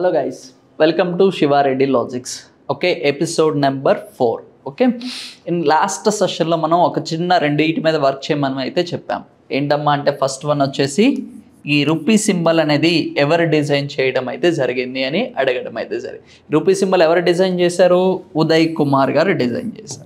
Hello guys welcome to Shiva Reddy logics okay episode number four okay in last సెషన్లో మనం ఒక చిన్న రెండింటి మీద వర్క్ చేయమని అయితే చెప్పాం ఏంటమ్మా అంటే ఫస్ట్ వన్ వచ్చేసి ఈ రూపీ సింబల్ అనేది ఎవరు డిజైన్ చేయడం అయితే జరిగింది అని అడగడం అయితే జరిగింది రూపీ సింబల్ ఎవరు డిజైన్ చేశారు ఉదయ్ కుమార్ గారు డిజైన్ చేశారు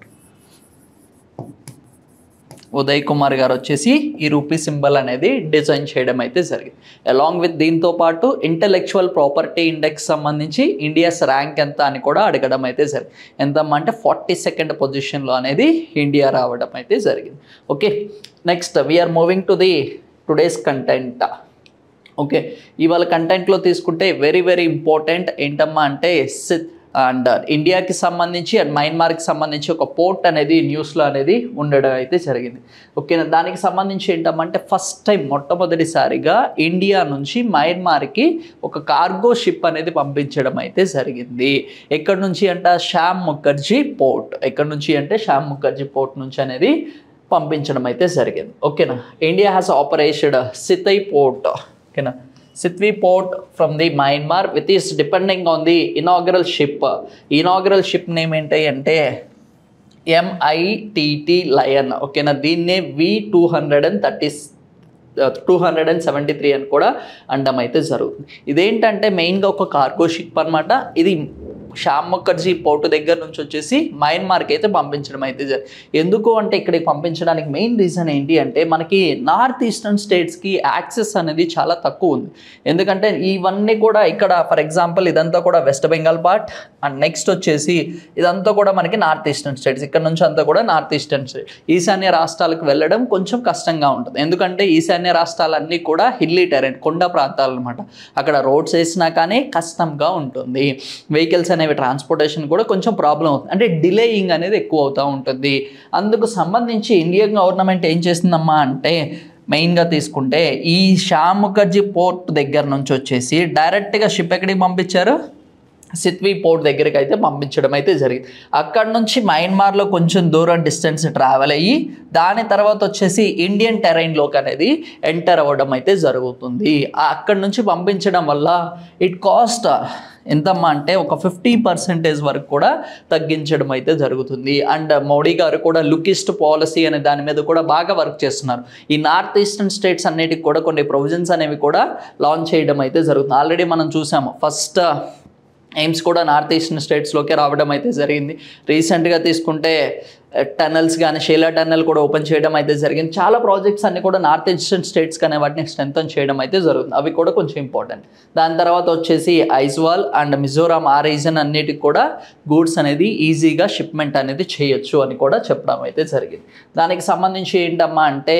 ఉదయ్ కుమార్ గారు వచ్చేసి ఈ రూపీ సింబల్ అనేది డిజైన్ చేయడం అయితే జరిగింది అలాంగ్ విత్ దీంతో పాటు ఇంటలెక్చువల్ ప్రాపర్టీ ఇండెక్స్ సంబంధించి ఇండియాస్ ర్యాంక్ ఎంత అని కూడా అడగడం అయితే జరిగింది ఎంతమ్మా అంటే ఫార్టీ సెకండ్ పొజిషన్లో అనేది ఇండియా రావడం అయితే జరిగింది okay next we are moving to the today's content okay ఇవాళ కంటెంట్లో తీసుకుంటే వెరీ వెరీ ఇంపార్టెంట్ ఏంటమ్మా అంటే సిత్ అండ్ ఇండియాకి సంబంధించి అండ్ మయన్మార్కి సంబంధించి ఒక పోర్ట్ అనేది న్యూస్లో అనేది ఉండడం అయితే జరిగింది ఓకేనా దానికి సంబంధించి ఏంటంటే ఫస్ట్ టైం మొట్టమొదటిసారిగా ఇండియా నుంచి మయన్మార్కి ఒక కార్గో షిప్ అనేది పంపించడం అయితే జరిగింది ఎక్కడి నుంచి అంటే శ్యామ్ ముఖర్జీ పోర్ట్ ఎక్కడి నుంచి అంటే శ్యామ్ ముఖర్జీ పోర్ట్ నుంచి అనేది పంపించడం అయితే జరిగింది ఓకేనా India has operation Sittwe port ఓకేనా Sittwe port from the Myanmar with is depending on the inaugural ship inaugural ship name ఏంటి అంటే ఎంఐటిటి లయన్ ఓకేనా దీన్నే we two hundred and thirty two hundred and seventy three అని కూడా అండం అయితే జరుగుతుంది ఇదేంటంటే మెయిన్గా ఒక కార్గో షిప్ అనమాట ఇది శ్యామ్ ముఖర్జీ పోర్టు దగ్గర నుంచి వచ్చేసి మయన్మార్కి అయితే పంపించడం అయితే జరిగింది ఎందుకు అంటే ఇక్కడికి పంపించడానికి మెయిన్ రీజన్ ఏంటి అంటే మనకి నార్త్ ఈస్టర్న్ స్టేట్స్కి యాక్సెస్ అనేది చాలా తక్కువ ఉంది ఎందుకంటే ఇవన్నీ కూడా ఇక్కడ ఫర్ ఎగ్జాంపుల్ ఇదంతా కూడా West Bengal part and next వచ్చేసి ఇదంతా కూడా మనకి నార్త్ ఈస్టర్న్ స్టేట్స్ ఇక్కడ నుంచి అంతా కూడా నార్త్ ఈస్టర్న్ స్టేట్ ఈశాన్య రాష్ట్రాలకు వెళ్ళడం కొంచెం కష్టంగా ఉంటుంది ఎందుకంటే ఈశాన్య రాష్ట్రాలన్నీ కూడా హిల్లీ టెరెన్ కొండ ప్రాంతాలు అనమాట అక్కడ రోడ్స్ వేసినా కానీ కష్టంగా ఉంటుంది వెహికల్స్ అనేవి ట్రాన్స్పోర్టేషన్ కూడా కొంచెం ప్రాబ్లం అవుతుంది అంటే డిలేయింగ్ అనేది ఎక్కువ అవుతూ ఉంటుంది అందుకు సంబంధించి ఇండియన్ గవర్నమెంట్ ఏం చేస్తుందమ్మా అంటే మెయిన్గా తీసుకుంటే ఈ శ్యామ్ ముఖర్జీ పోర్ట్ దగ్గర నుంచి వచ్చేసి డైరెక్ట్గా షిప్ ఎక్కడికి పంపించారు సిత్వి పోర్ట్ దగ్గరికి అయితే పంపించడం అయితే జరిగింది అక్కడ నుంచి మయన్మార్లో కొంచెం దూరం డిస్టెన్స్ ట్రావెల్ అయ్యి దాని తర్వాత వచ్చేసి ఇండియన్ టెరైన్లోకి అనేది ఎంటర్ అవ్వడం అయితే జరుగుతుంది అక్కడ నుంచి పంపించడం వల్ల ఇట్ కాస్ట్ ఎంతమ్మా అంటే ఒక ఫిఫ్టీ పర్సెంటేజ్ వరకు కూడా తగ్గించడం అయితే జరుగుతుంది అండ్ మోడీ గారు కూడా లుకిస్ట్ పాలసీ అనే దాని మీద కూడా బాగా వర్క్ చేస్తున్నారు ఈ నార్త్ ఈస్టర్న్ స్టేట్స్ అన్నిటికి కూడా కొన్ని ప్రొవిజన్స్ అనేవి కూడా లాంచ్ చేయడం అయితే జరుగుతుంది ఆల్రెడీ మనం చూసాము ఫస్ట్ ఎయిమ్స్ కూడా నార్త్ ఈస్టర్న్ స్టేట్స్లోకి రావడం అయితే జరిగింది రీసెంట్గా తీసుకుంటే టనల్స్ కానీ షేలా టన్నల్ కూడా ఓపెన్ చేయడం అయితే జరిగింది చాలా ప్రాజెక్ట్స్ అన్ని కూడా నార్త్ ఈస్టర్న్ స్టేట్స్ కానీ వాటిని స్ట్రెంథన్ చేయడం అయితే జరుగుతుంది అవి కూడా కొంచెం ఇంపార్టెంట్ దాని తర్వాత వచ్చేసి ఐజ్వాల్ అండ్ మిజోరాం ఆ రీజన్ అన్నిటికి కూడా గూడ్స్ అనేది ఈజీగా షిప్మెంట్ అనేది చేయొచ్చు అని కూడా చెప్పడం అయితే జరిగింది దానికి సంబంధించి ఏంటమ్మా అంటే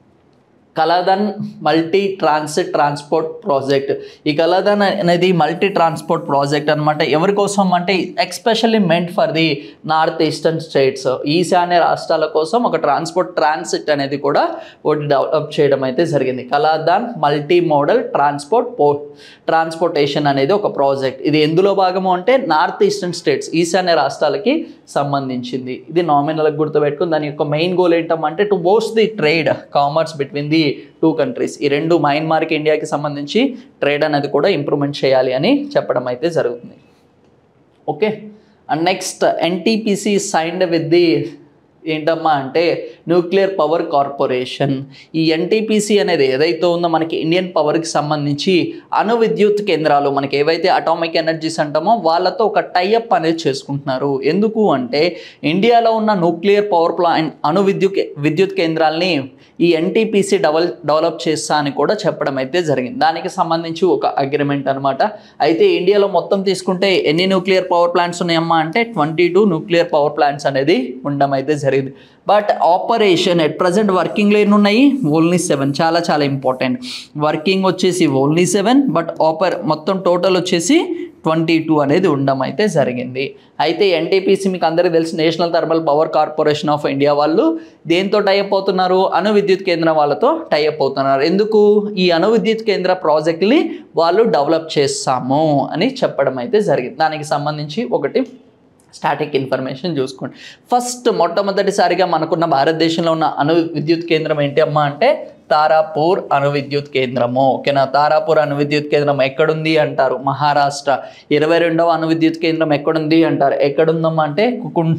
Kaladan multi transit transport project ఈ కలదన్ అనేది మల్టీ ట్రాన్స్పోర్ట్ ప్రాజెక్ట్ అనమాట ఎవరి కోసం అంటే especially meant for the north eastern states ఈశాన్య రాష్ట్రాల కోసం ఒక ట్రాన్స్పోర్ట్ ట్రాన్సిట్ అనేది కూడా ఒకటి డెవలప్ చేయడం అయితే జరిగింది కలాదాన్ మల్టీ మోడల్ ట్రాన్స్పోర్ట్ పో ట్రాన్స్పోర్టేషన్ అనేది ఒక ప్రాజెక్ట్ ఇది ఎందులో భాగము అంటే నార్త్ ఈస్టర్న్ స్టేట్స్ ఈశాన్య రాష్ట్రాలకి సంబంధించింది ఇది నామినల్గా గుర్తుపెట్టుకుని దాని యొక్క మెయిన్ గోల్ ఏంటంటే to boost the trade commerce between the two countries ఈ రెండు మయన్మార్కి ఇండియాకి సంబంధించి ట్రేడ్ అనేది కూడా ఇంప్రూవ్మెంట్ చేయాలి అని చెప్పడం అయితే జరుగుతుంది okay and next NTPC signed with the ఏంటమ్మా అంటే న్యూక్లియర్ పవర్ కార్పొరేషన్ ఈ ఎన్టీపీసీ అనేది ఏదైతే ఉందో మనకి ఇండియన్ పవర్కి సంబంధించి అణు విద్యుత్ కేంద్రాలు మనకి ఏవైతే అటామిక్ ఎనర్జీస్ అంటామో వాళ్ళతో ఒక టైఅప్ అనేది చేసుకుంటున్నారు ఎందుకు అంటే ఇండియాలో ఉన్న న్యూక్లియర్ పవర్ ప్లాంట్ అణు విద్యుత్ విద్యుత్ కేంద్రాలని ఈ ఎన్టీపీసీ డెవల్ డెవలప్ చేస్తా అని కూడా చెప్పడం అయితే జరిగింది దానికి సంబంధించి ఒక అగ్రిమెంట్ అనమాట అయితే ఇండియాలో మొత్తం తీసుకుంటే ఎన్ని న్యూక్లియర్ పవర్ ప్లాంట్స్ ఉన్నాయమ్మా అంటే twenty two nuclear power plants అనేది ఉండడం అయితే జరిగింది బట్ ఆపరేషన్ ఎట్ ప్రజెంట్ వర్కింగ్లో ఎన్ని ఉన్నాయి ఓన్లీ సెవెన్ చాలా చాలా ఇంపార్టెంట్ వర్కింగ్ వచ్చేసి ఓన్లీ సెవెన్ బట్ ఆపర్ మొత్తం టోటల్ వచ్చేసి ట్వంటీ టూ అనేది ఉండడం అయితే జరిగింది అయితే ఎన్టీపీసీ మీకు అందరికీ తెలిసి national thermal power corporation of India వాళ్ళు దేంతో టైఅప్ అవుతున్నారు అణు విద్యుత్ కేంద్రం వాళ్ళతో టైఅప్ అవుతున్నారు ఎందుకు ఈ అణు విద్యుత్ కేంద్ర ప్రాజెక్ట్ని వాళ్ళు డెవలప్ చేస్తాము అని చెప్పడం అయితే జరిగింది దానికి సంబంధించి ఒకటి స్టాటిక్ ఇన్ఫర్మేషన్ చూసుకోండి ఫస్ట్ మొట్టమొదటిసారిగా మనకున్న భారతదేశంలో ఉన్న అణు విద్యుత్ కేంద్రం ఏంటి అమ్మా అంటే తారాపూర్ అణు విద్యుత్ కేంద్రము ఓకేనా తారాపూర్ అణు విద్యుత్ కేంద్రం ఎక్కడుంది అంటారు మహారాష్ట్ర ఇరవై రెండవ అణు విద్యుత్ కేంద్రం ఎక్కడుంది అంటారు ఎక్కడుందమ్మా అంటే కుకుం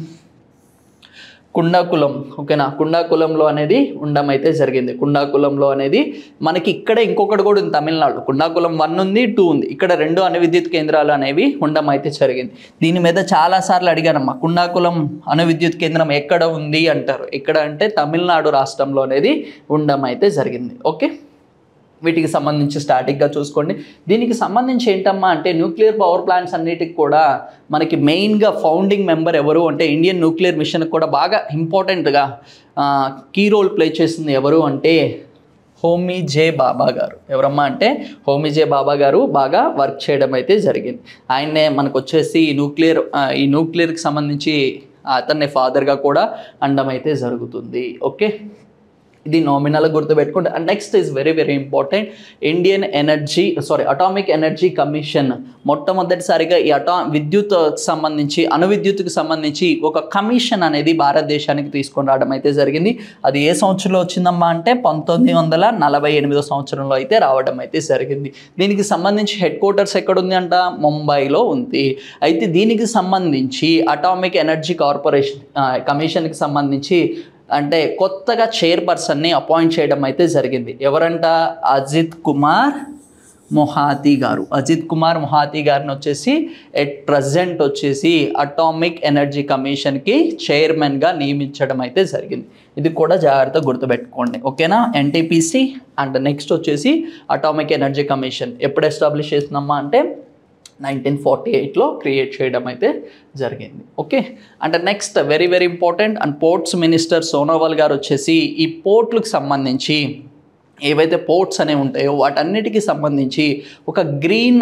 కుండాకులం ఓకేనా కుండాకులంలో అనేది ఉండడం అయితే జరిగింది కుండాకులంలో అనేది మనకి ఇక్కడ ఇంకొకటి కూడా ఉంది తమిళనాడు కుండాకులం వన్ ఉంది టూ ఉంది ఇక్కడ రెండు అణు విద్యుత్ కేంద్రాలు అనేవి ఉండడం అయితే జరిగింది దీని మీద చాలాసార్లు అడిగానమ్మా కుండాకులం అణు విద్యుత్ కేంద్రం ఎక్కడ ఉంది అంటారు ఎక్కడ అంటే తమిళనాడు రాష్ట్రంలో అనేది ఉండడం అయితే జరిగింది ఓకే వీటికి సంబంధించి స్టాటిక్గా చూసుకోండి దీనికి సంబంధించి ఏంటమ్మా అంటే న్యూక్లియర్ పవర్ ప్లాంట్స్ అన్నిటికి కూడా మనకి మెయిన్గా ఫౌండింగ్ మెంబర్ ఎవరు అంటే ఇండియన్ న్యూక్లియర్ మిషన్ కూడా బాగా ఇంపార్టెంట్గా కీ రోల్ ప్లే చేసింది ఎవరు అంటే హోమీ జే బాబా గారు ఎవరమ్మా అంటే హోమీ జే బాబా గారు బాగా వర్క్ చేయడం అయితే జరిగింది ఆయన్నే మనకు వచ్చేసి ఈ న్యూక్లియర్ ఆ, ఈ న్యూక్లియర్కి సంబంధించి అతన్ని ఫాదర్గా కూడా అండం అయితే జరుగుతుంది ఓకే ఇది నామినల్ గుర్తుపెట్టుకోండి and next is very very important Indian energy sorry atomic energy commission మొట్టమొదటిసారిగా ఈ అటా విద్యుత్ సంబంధించి అణు విద్యుత్తుకు సంబంధించి ఒక కమిషన్ అనేది భారతదేశానికి తీసుకొని రావడం అయితే జరిగింది అది ఏ సంవత్సరంలో వచ్చిందమ్మా అంటే పంతొమ్మిది వందల నలభై ఎనిమిదో సంవత్సరంలో అయితే రావడం అయితే జరిగింది దీనికి సంబంధించి హెడ్ క్వార్టర్స్ ఎక్కడుంది అంట ముంబైలో ఉంది అయితే దీనికి సంబంధించి అటామిక్ ఎనర్జీ కార్పొరేషన్ ఆ, కమిషన్కి సంబంధించి అంటే కొత్తగా చైర్పర్సన్ని అపాయింట్ చేయడం అయితే జరిగింది ఎవరంట అజిత్ కుమార్ మొహాతి గారు అజిత్ కుమార్ మొహాతి గారిని వచ్చేసి ఎట్ ప్రజెంట్ వచ్చేసి అటామిక్ ఎనర్జీ కమిషన్కి చైర్మన్గా నియమించడం అయితే జరిగింది ఇది కూడా జాగ్రత్తగా గుర్తుపెట్టుకోండి ఓకేనా ఎన్టీపీసీ అండ్ నెక్స్ట్ వచ్చేసి అటామిక్ ఎనర్జీ కమిషన్ ఎప్పుడు ఎస్టాబ్లిష్ చేస్తున్నామా అంటే నైన్టీన్ ఫార్టీ ఎయిట్లో క్రియేట్ చేయడం అయితే జరిగింది ఓకే అంటే next very very important and ports minister Sonowal గారు వచ్చేసి ఈ పోర్ట్లకు సంబంధించి ఏవైతే పోర్ట్స్ అనేవి ఉంటాయో వాటన్నిటికీ సంబంధించి ఒక గ్రీన్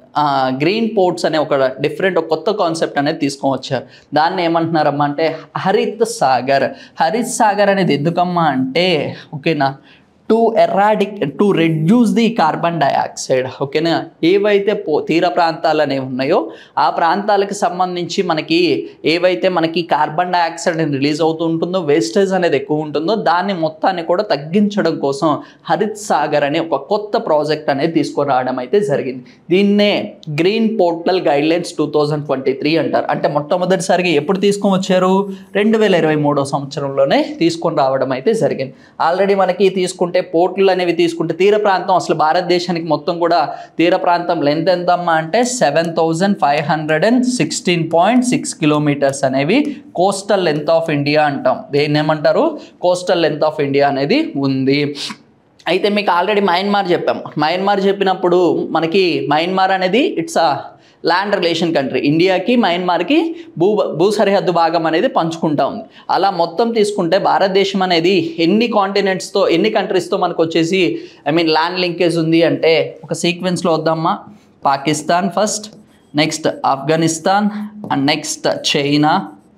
గ్రీన్ పోర్ట్స్ అనే ఒక డిఫరెంట్ ఒక కొత్త కాన్సెప్ట్ అనేది తీసుకొని వచ్చారు దాన్ని ఏమంటున్నారమ్మా అంటే హరిత్ సాగర్ హరిత్ సాగర్ అనేది ఎందుకమ్మా అంటే ఓకేనా టు ఎరాడిక్ to reduce the carbon dioxide ఓకేనా ఏవైతే పో తీర ప్రాంతాలు అనేవి ఉన్నాయో ఆ ప్రాంతాలకు సంబంధించి మనకి ఏవైతే మనకి కార్బన్ డైఆక్సైడ్ అనేది రిలీజ్ అవుతూ ఉంటుందో వేస్టేజ్ అనేది ఎక్కువ ఉంటుందో దాన్ని మొత్తాన్ని కూడా తగ్గించడం కోసం హరిత్ సాగర్ అనే ఒక కొత్త ప్రాజెక్ట్ అనేది తీసుకొని రావడం అయితే జరిగింది దీన్నే green portal guidelines two thousand twenty three అంటారు అంటే మొట్టమొదటిసారిగా ఎప్పుడు తీసుకొని వచ్చారు రెండు వేల ఇరవై మూడో సంవత్సరంలోనే తీసుకొని రావడం అయితే జరిగింది ఆల్రెడీ మనకి తీసుకుంటే పోర్టులు అనేవి తీసుకుంటే తీర ప్రాంతం అసలు భారతదేశానికి మొత్తం కూడా తీర ప్రాంతం లెంత్ ఎంత అమ్మా అంటే seven thousand five hundred and sixteen point six kilometres అనేవి కోస్టల్ లెంత్ ఆఫ్ ఇండియా అంటాం దేన్ని ఏమంటారు కోస్టల్ లెంత్ ఆఫ్ ఇండియా అనేది ఉంది అయితే మీకు ఆల్రెడీ మయన్మార్ చెప్పాం మయన్మార్ చెప్పినప్పుడు మనకి మయన్మార్ అనేది it's a land relation country ఇండియాకి మయన్మార్కి భూ భూ సరిహద్దు భాగం అనేది పంచుకుంటా ఉంది అలా మొత్తం తీసుకుంటే భారతదేశం అనేది ఎన్ని కాంటినెంట్స్తో ఎన్ని కంట్రీస్తో మనకు వచ్చేసి ఐ మీన్ ల్యాండ్ లింకేజ్ ఉంది అంటే ఒక సీక్వెన్స్లో వద్దామా Pakistan first next Afghanistan and next China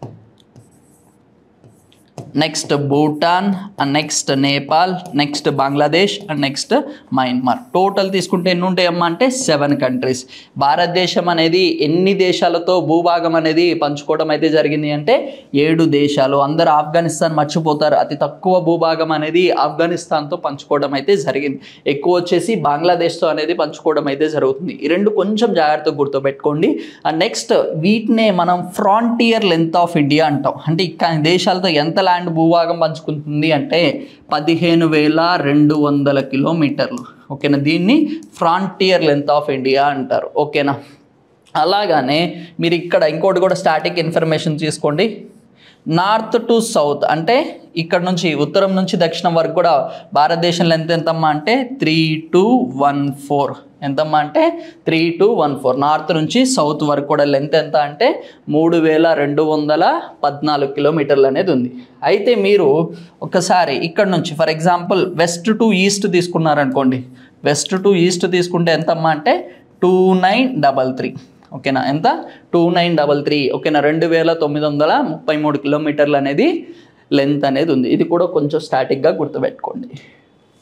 next Bhutan and next Nepal next Bangladesh and next Myanmar total తీసుకుంటే ఎన్ని ఉంటాయమ్మా అంటే సెవెన్ కంట్రీస్ భారతదేశం అనేది ఎన్ని దేశాలతో భూభాగం అనేది పంచుకోవడం అయితే జరిగింది అంటే ఏడు దేశాలు అందరూ ఆఫ్ఘనిస్తాన్ మర్చిపోతారు అతి తక్కువ భూభాగం అనేది ఆఫ్ఘనిస్తాన్తో పంచుకోవడం అయితే జరిగింది ఎక్కువ వచ్చేసి బంగ్లాదేశ్తో అనేది పంచుకోవడం అయితే జరుగుతుంది ఈ రెండు కొంచెం జాగ్రత్తగా గుర్తుపెట్టుకోండి అండ్ నెక్స్ట్ వీటినే మనం ఫ్రాంటియర్ లెంత్ ఆఫ్ ఇండియా అంటాం అంటే ఇక్కడ దేశాలతో ఎంత ల్యాండ్ భూభాగం పంచుకుంటుంది అంటే పదిహేను వేల రెండు వందల కిలోమీటర్లు ఓకేనా దీన్ని ఫ్రాంటియర్ లెంత్ ఆఫ్ ఇండియా అంటారు ఓకేనా అలాగానే మీరు ఇక్కడ ఇంకోటి కూడా స్టాటిక్ ఇన్ఫర్మేషన్ తీసుకోండి నార్త్ టు సౌత్ అంటే ఇక్కడ నుంచి ఉత్తరం నుంచి దక్షిణం వరకు కూడా భారతదేశం లెంత్ ఎంతమ్మా అంటే త్రీ టు వన్ ఫోర్ ఎంతమ్మా అంటే three two one four north నుంచి సౌత్ వరకు కూడా లెంత్ ఎంత అంటే మూడు వేల రెండు వందల పద్నాలుగు కిలోమీటర్లు అనేది ఉంది అయితే మీరు ఒకసారి ఇక్కడ నుంచి for example west to east తీసుకున్నారనుకోండి వెస్ట్ టు ఈస్ట్ తీసుకుంటే ఎంతమ్మా అంటే టూ నైన్ డబల్ త్రీ ఓకేనా ఎంత టూ నైన్ డబల్ త్రీ ఓకేనా రెండు వేల తొమ్మిది వందల ముప్పై మూడు కిలోమీటర్లు అనేది లెంత్ అనేది ఉంది ఇది కూడా కొంచెం స్టాటిక్గా గుర్తుపెట్టుకోండి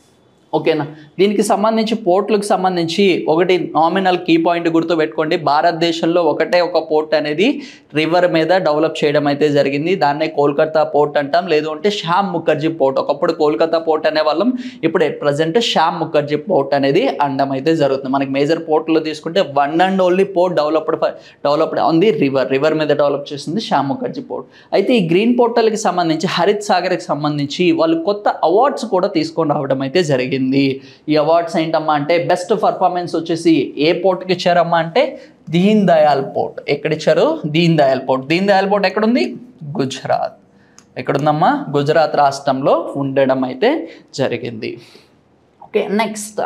ఓకేనా దీనికి సంబంధించి పోర్ట్లకు సంబంధించి ఒకటి నామినల్ కీ పాయింట్ గుర్తుపెట్టుకోండి భారతదేశంలో ఒకటే ఒక పోర్ట్ అనేది రివర్ మీద డెవలప్ చేయడం అయితే జరిగింది దాన్నే కోల్కతా పోర్ట్ అంటాం లేదు అంటే శ్యామ్ ముఖర్జీ పోర్ట్ ఒకప్పుడు కోల్కతా పోర్ట్ అనే వాళ్ళం ఇప్పుడు ప్రజెంట్ శ్యామ్ ముఖర్జీ పోర్ట్ అనేది అండం అయితే జరుగుతుంది మనకి మేజర్ పోర్ట్లో తీసుకుంటే one and only port developed developed on the river river మీద డెవలప్ చేసింది శ్యామ్ ముఖర్జీ పోర్ట్ అయితే ఈ గ్రీన్ పోర్టల్కి సంబంధించి హరిత్ సాగర్కి సంబంధించి వాళ్ళు కొత్త అవార్డ్స్ కూడా తీసుకొని రావడం అయితే జరిగింది ఈ అవార్డ్స్ ఏంటమ్మా అంటే బెస్ట్ పర్ఫార్మెన్స్ వచ్చేసి ఏ పోర్ట్కి ఇచ్చారమ్మా అంటే దీన్ దయాల్ పోర్ట్ ఎక్కడిచ్చారు దీన్ దయాల్ పోర్ట్ దీన్ దయాల్ పోర్ట్ ఎక్కడుంది గుజరాత్ ఎక్కడుందమ్మా గుజరాత్ రాష్ట్రంలో ఉండడం అయితే జరిగింది ఓకే నెక్స్ట్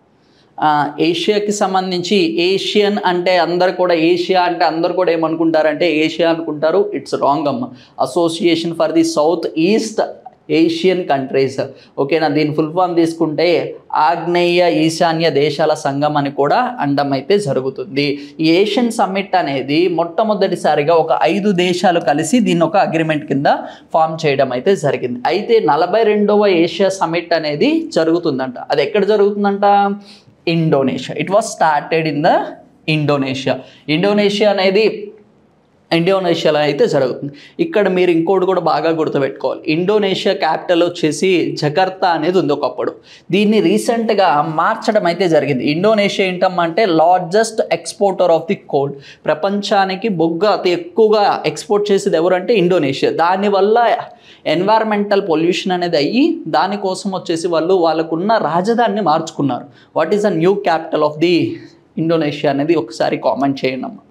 ఏషియాకి సంబంధించి ఏషియన్ అంటే అందరు కూడా ఏషియా అంటే అందరు కూడా ఏమనుకుంటారంటే ఏషియా అనుకుంటారు ఇట్స్ రాంగ్ అమ్మ association for the south east Asian countries ఓకేనా దీని ఫుల్ ఫామ్ తీసుకుంటే ఆగ్నేయ ఈశాన్య దేశాల సంఘం అని కూడా అండం అయితే జరుగుతుంది ఈ ఏషియన్ సమ్మిట్ అనేది మొట్టమొదటిసారిగా ఒక ఐదు దేశాలు కలిసి దీన్ని ఒక అగ్రిమెంట్ కింద ఫామ్ చేయడం అయితే జరిగింది అయితే నలభై రెండవ ఏషియా సమ్మిట్ అనేది జరుగుతుందంట అది ఎక్కడ జరుగుతుందంట Indonesia it was started in the Indonesia Indonesia అనేది ఇండోనేషియాలో అయితే జరుగుతుంది ఇక్కడ మీరు ఇంకోటి కూడా బాగా గుర్తుపెట్టుకోవాలి ఇండోనేషియా క్యాపిటల్ వచ్చేసి జకర్తా అనేది ఉంది ఒకప్పుడు దీన్ని రీసెంట్గా మార్చడం అయితే జరిగింది ఇండోనేషియా ఏంటమ్మా అంటే largest exporter of the coal ప్రపంచానికి బొగ్గ అతి ఎక్కువగా ఎక్స్పోర్ట్ చేసేది ఎవరంటే ఇండోనేషియా దానివల్ల ఎన్వైర్మెంటల్ పొల్యూషన్ అనేది అయ్యి దానికోసం వచ్చేసి వాళ్ళు వాళ్ళకున్న రాజధానిని మార్చుకున్నారు what is the new capital of the Indonesia అనేది ఒకసారి కామెంట్ చేయండి అమ్మా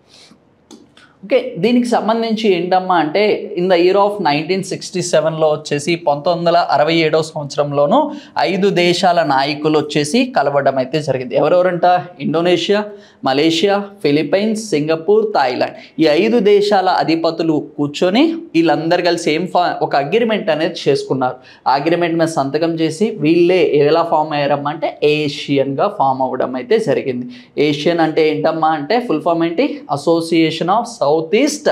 ఓకే దీనికి సంబంధించి ఏంటమ్మా అంటే in the year of nineteen sixty సెవెన్లో వచ్చేసి పంతొమ్మిది వందల అరవై ఏడవ సంవత్సరంలోనూ ఐదు దేశాల నాయకులు వచ్చేసి కలవడం అయితే జరిగింది ఎవరెవరంట Indonesia Malaysia Philippines Singapore Thailand ఈ ఐదు దేశాల అధిపతులు కూర్చొని వీళ్ళందరు కలిసి ఏం ఫా ఒక అగ్రిమెంట్ అనేది చేసుకున్నారు ఆ అగ్రిమెంట్ మీద సంతకం చేసి వీళ్ళే ఎలా ఫామ్ అయ్యారమ్మా అంటే ఏషియన్గా ఫామ్ అవ్వడం అయితే జరిగింది ఏషియన్ అంటే ఏంటమ్మా అంటే ఫుల్ ఫామ్ ఏంటి association of south east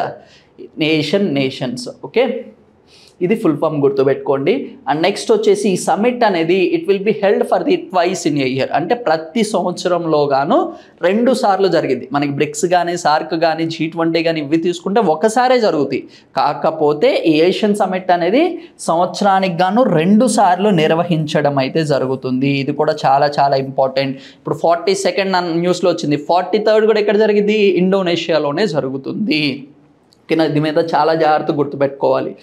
nation nations okay ఇది ఫుల్ ఫామ్ గుర్తుపెట్టుకోండి అండ్ నెక్స్ట్ వచ్చేసి ఈ సమ్మిట్ అనేది it will be held for the twice in year అంటే ప్రతి సంవత్సరంలో గాను రెండు సార్లు జరిగింది మనకి బ్రిక్స్ కానీ సార్క్ కానీ జీ ట్వంటీ కానీ ఇవి తీసుకుంటే ఒకసారే జరుగుతాయి కాకపోతే ఈ ఏషియన్ సమ్మిట్ అనేది సంవత్సరానికి గాను రెండు సార్లు నిర్వహించడం అయితే జరుగుతుంది ఇది కూడా చాలా చాలా ఇంపార్టెంట్ ఇప్పుడు ఫార్టీ సెకండ్ న్యూస్లో వచ్చింది ఫార్టీ థర్డ్ కూడా ఎక్కడ జరిగింది ఇండోనేషియాలోనే జరుగుతుంది ఓకేనా దీని మీద చాలా జాగ్రత్త గుర్తుపెట్టుకోవాలి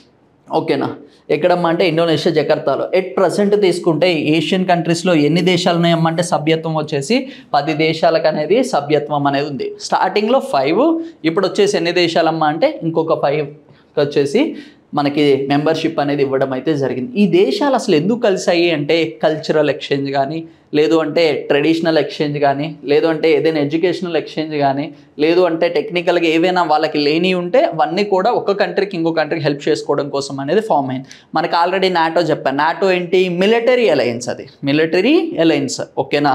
ఓకేనా ఎక్కడమ్మా అంటే ఇండోనేషియా జకర్తాలో ఎట్ ప్రజెంట్ తీసుకుంటే ఏషియన్ కంట్రీస్లో ఎన్ని దేశాలు ఉన్నాయమ్మా అంటే సభ్యత్వం వచ్చేసి పది దేశాలకు అనేది సభ్యత్వం అనేది ఉంది స్టార్టింగ్లో ఫైవ్ ఇప్పుడు వచ్చేసి ఎన్ని దేశాలమ్మా అంటే ఇంకొక ఫైవ్ వచ్చేసి మనకి మెంబర్షిప్ అనేది ఇవ్వడం అయితే జరిగింది ఈ దేశాలు అసలు ఎందుకు కలిసాయి అంటే కల్చరల్ ఎక్స్చేంజ్ కానీ లేదు అంటే ట్రెడిషనల్ ఎక్స్చేంజ్ కానీ లేదు అంటే ఏదైనా ఎడ్యుకేషనల్ ఎక్స్చేంజ్ కానీ లేదు అంటే టెక్నికల్గా ఏవైనా వాళ్ళకి లేని ఉంటే అవన్నీ కూడా ఒక కంట్రీకి ఇంకో కంట్రీకి హెల్ప్ చేసుకోవడం కోసం అనేది ఫామ్ అయింది మనకి ఆల్రెడీ నాటో చెప్పాను నాటో ఏంటి మిలిటరీ అలయన్స్ అది మిలిటరీ అలయన్స్ ఓకేనా